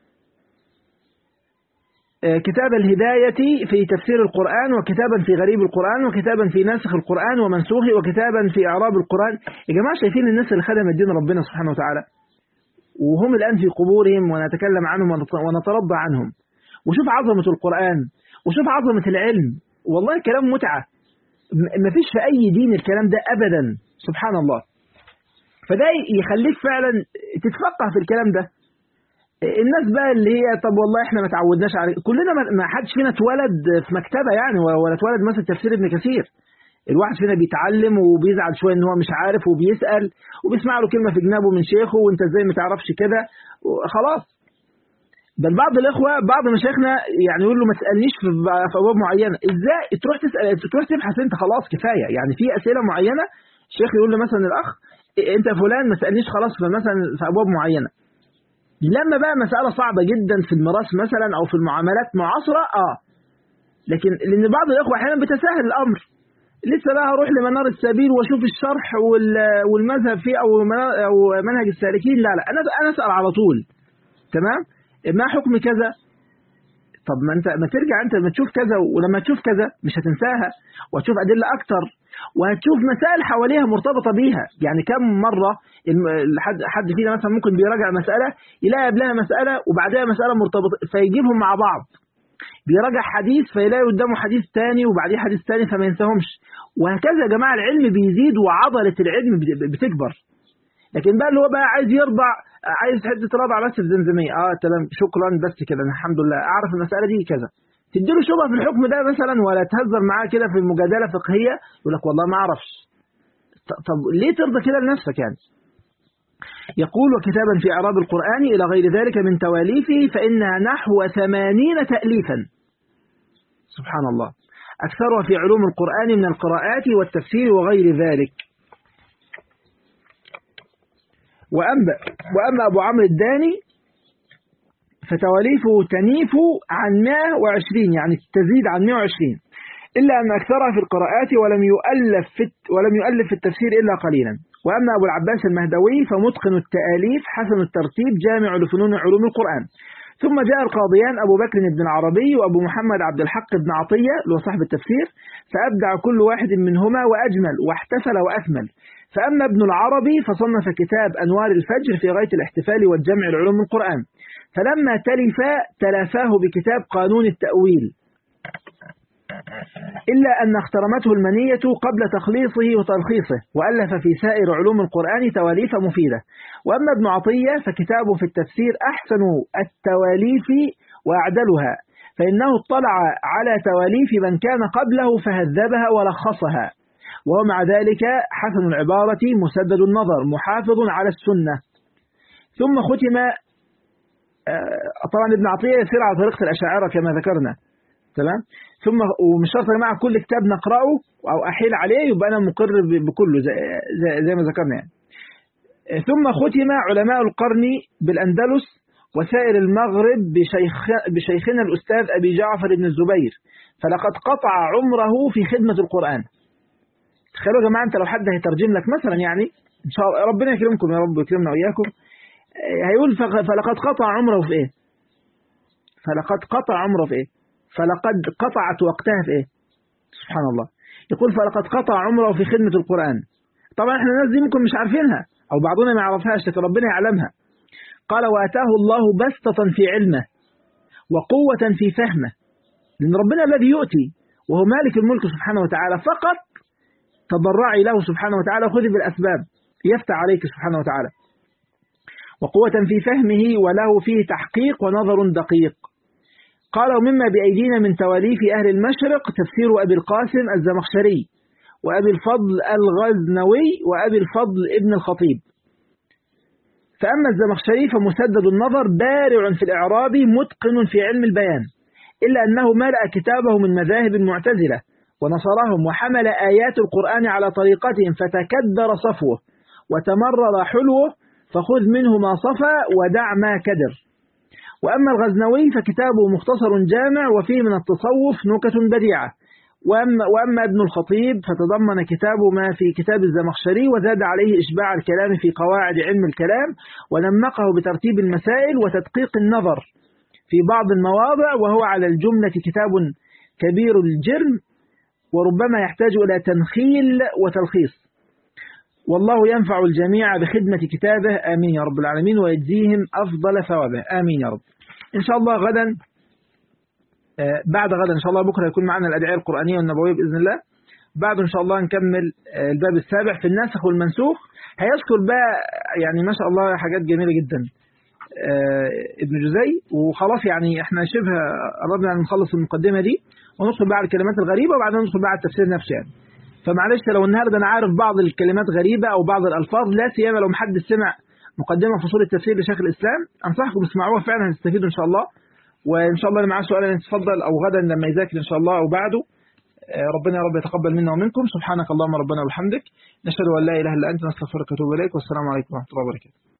S1: آه، كتاب الهداية في تفسير القرآن وكتابا في غريب القرآن وكتابا في ناسخ القرآن ومنسوخه وكتابا في إعراب القرآن يا جماعة شايفين الناس اللي خدمت دين ربنا سبحانه وتعالى وهم الآن في قبورهم ونتكلم عنهم ونترضى عنهم وشوف عظمة القرآن وشوف عظمة العلم والله كلام متعة ما فيش في أي دين الكلام ده أبدا سبحان الله فده يخليك فعلا تتفقه في الكلام ده الناس بقى اللي هي طب والله احنا ما تعودناش عليه كلنا ما حدش فينا اتولد في مكتبة يعني ولا اتولد مثلا تفسير ابن كثير الواحد فينا بيتعلم وبيزعل شويه ان هو مش عارف وبيسال وبيسمع له كلمه في جنابه من شيخه وانت ازاي ما تعرفش كده خلاص بل بعض الاخوه بعض مشايخنا يعني يقول له ما تسالنيش في ابواب معينه ازاي تروح تسال تروح تبحث انت خلاص كفايه يعني في اسئله معينه الشيخ يقول له مثلا الاخ انت فلان ما تسالنيش خلاص في مثلا في ابواب معينه لما بقى مساله صعبه جدا في الميراث مثلا او في المعاملات معاصره اه لكن لان بعض الاخوه احيانا بتساهل الامر لسه بقى هروح لمنار السبيل واشوف الشرح والمذهب فيه او او منهج السالكين لا لا انا انا اسال على طول تمام ما حكم كذا طب ما انت ما ترجع انت ما تشوف كذا ولما تشوف كذا مش هتنساها وهتشوف ادله اكتر وهتشوف مسائل حواليها مرتبطه بيها يعني كم مره حد حد فينا مثلا ممكن بيراجع مساله يلاقي قبلها مساله وبعدها مساله مرتبطه فيجيبهم مع بعض بيراجع حديث فيلاقي قدامه حديث تاني وبعديه حديث تاني فما ينساهمش وهكذا يا جماعه العلم بيزيد وعضله العلم بتكبر لكن بقى اللي هو بقى عايز يرضع عايز حته رضع بس في زمزميه اه تمام شكرا بس كده الحمد لله اعرف المساله دي كذا تديله شبهه في الحكم ده مثلا ولا تهزر معاه كده في مجادله فقهيه يقول لك والله ما اعرفش طب ليه ترضى كده لنفسك يعني يقول وكتابا في إعراب القرآن إلى غير ذلك من تواليفه فإنها نحو ثمانين تأليفا سبحان الله أكثرها في علوم القرآن من القراءات والتفسير وغير ذلك وأما, وأما أبو عمرو الداني فتواليفه تنيف عن 120 يعني تزيد عن 120 إلا أن أكثرها في القراءات ولم يؤلف في ولم يؤلف في التفسير إلا قليلا وأما أبو العباس المهدوي فمتقن التآليف حسن الترتيب جامع لفنون علوم القرآن ثم جاء القاضيان أبو بكر بن العربي وأبو محمد عبد الحق بن عطية اللي هو صاحب التفسير فأبدع كل واحد منهما وأجمل واحتفل وأكمل فأما ابن العربي فصنف كتاب أنوار الفجر في غاية الاحتفال والجمع لعلوم القرآن فلما تلف تلافاه بكتاب قانون التأويل إلا أن اخترمته المنية قبل تخليصه وتلخيصه وألف في سائر علوم القرآن تواليف مفيدة وأما ابن عطية فكتابه في التفسير أحسن التواليف وأعدلها فإنه اطلع على تواليف من كان قبله فهذبها ولخصها وهو مع ذلك حسن العبارة مسدد النظر محافظ على السنة ثم ختم طبعا ابن عطية يسير على طريقة الأشاعرة كما ذكرنا تمام ثم ومش شرط يا جماعه كل كتاب نقراه او احيل عليه يبقى انا مقر بكله زي, زي, زي ما ذكرنا يعني ثم ختم علماء القرن بالاندلس وسائر المغرب بشيخ بشيخنا الاستاذ ابي جعفر بن الزبير فلقد قطع عمره في خدمه القران تخيلوا يا جماعه انت لو حد هيترجم لك مثلا يعني ان شاء الله ربنا يكرمكم يا رب ويكرمنا واياكم هيقول فلقد قطع عمره في ايه فلقد قطع عمره في ايه فلقد قطعت وقتها في ايه سبحان الله يقول فلقد قطع عمره في خدمة القرآن طبعا احنا الناس دي ممكن مش عارفينها او بعضنا ما يعرفهاش لكن ربنا يعلمها قال واتاه الله بسطة في علمه وقوة في فهمه لأن ربنا الذي يؤتي وهو مالك الملك سبحانه وتعالى فقط تضرعي له سبحانه وتعالى وخذي بالأسباب يفتح عليك سبحانه وتعالى وقوة في فهمه وله فيه تحقيق ونظر دقيق قال ومما بأيدينا من تواليف أهل المشرق تفسير أبي القاسم الزمخشري وأبي الفضل الغزنوي وأبي الفضل ابن الخطيب فأما الزمخشري فمسدد النظر بارع في الإعراب متقن في علم البيان إلا أنه ملأ كتابه من مذاهب المعتزلة ونصرهم وحمل آيات القرآن على طريقتهم فتكدر صفوه وتمرر حلوه فخذ منه ما صفى ودع ما كدر وأما الغزنوي فكتابه مختصر جامع وفيه من التصوف نكت بديعة وأما, وأما ابن الخطيب فتضمن كتابه ما في كتاب الزمخشري وزاد عليه إشباع الكلام في قواعد علم الكلام ونمقه بترتيب المسائل وتدقيق النظر في بعض المواضع وهو على الجملة كتاب كبير الجرم وربما يحتاج إلى تنخيل وتلخيص والله ينفع الجميع بخدمة كتابه آمين يا رب العالمين ويجزيهم أفضل ثوابه آمين يا رب إن شاء الله غدا بعد غدا إن شاء الله بكرة يكون معنا الأدعية القرآنية والنبوية بإذن الله بعد إن شاء الله نكمل الباب السابع في الناسخ والمنسوخ هيذكر بقى يعني ما شاء الله حاجات جميلة جدا ابن جزي وخلاص يعني احنا شبه قربنا نخلص المقدمة دي وندخل بقى على الكلمات الغريبة وبعدين ندخل بقى على التفسير نفسه يعني فمعلش لو النهارده انا عارف بعض الكلمات غريبة او بعض الالفاظ لا سيما لو محدش سمع مقدمة فصول التفسير لشيخ الاسلام انصحكم اسمعوها فعلا هتستفيدوا ان شاء الله وان شاء الله اللي معاه سؤال يتفضل او غدا لما يذاكر ان شاء الله او بعده ربنا يا رب يتقبل منا ومنكم سبحانك اللهم ربنا وبحمدك نشهد ان لا اله الا انت نستغفرك ونتوب اليك والسلام عليكم ورحمه الله وبركاته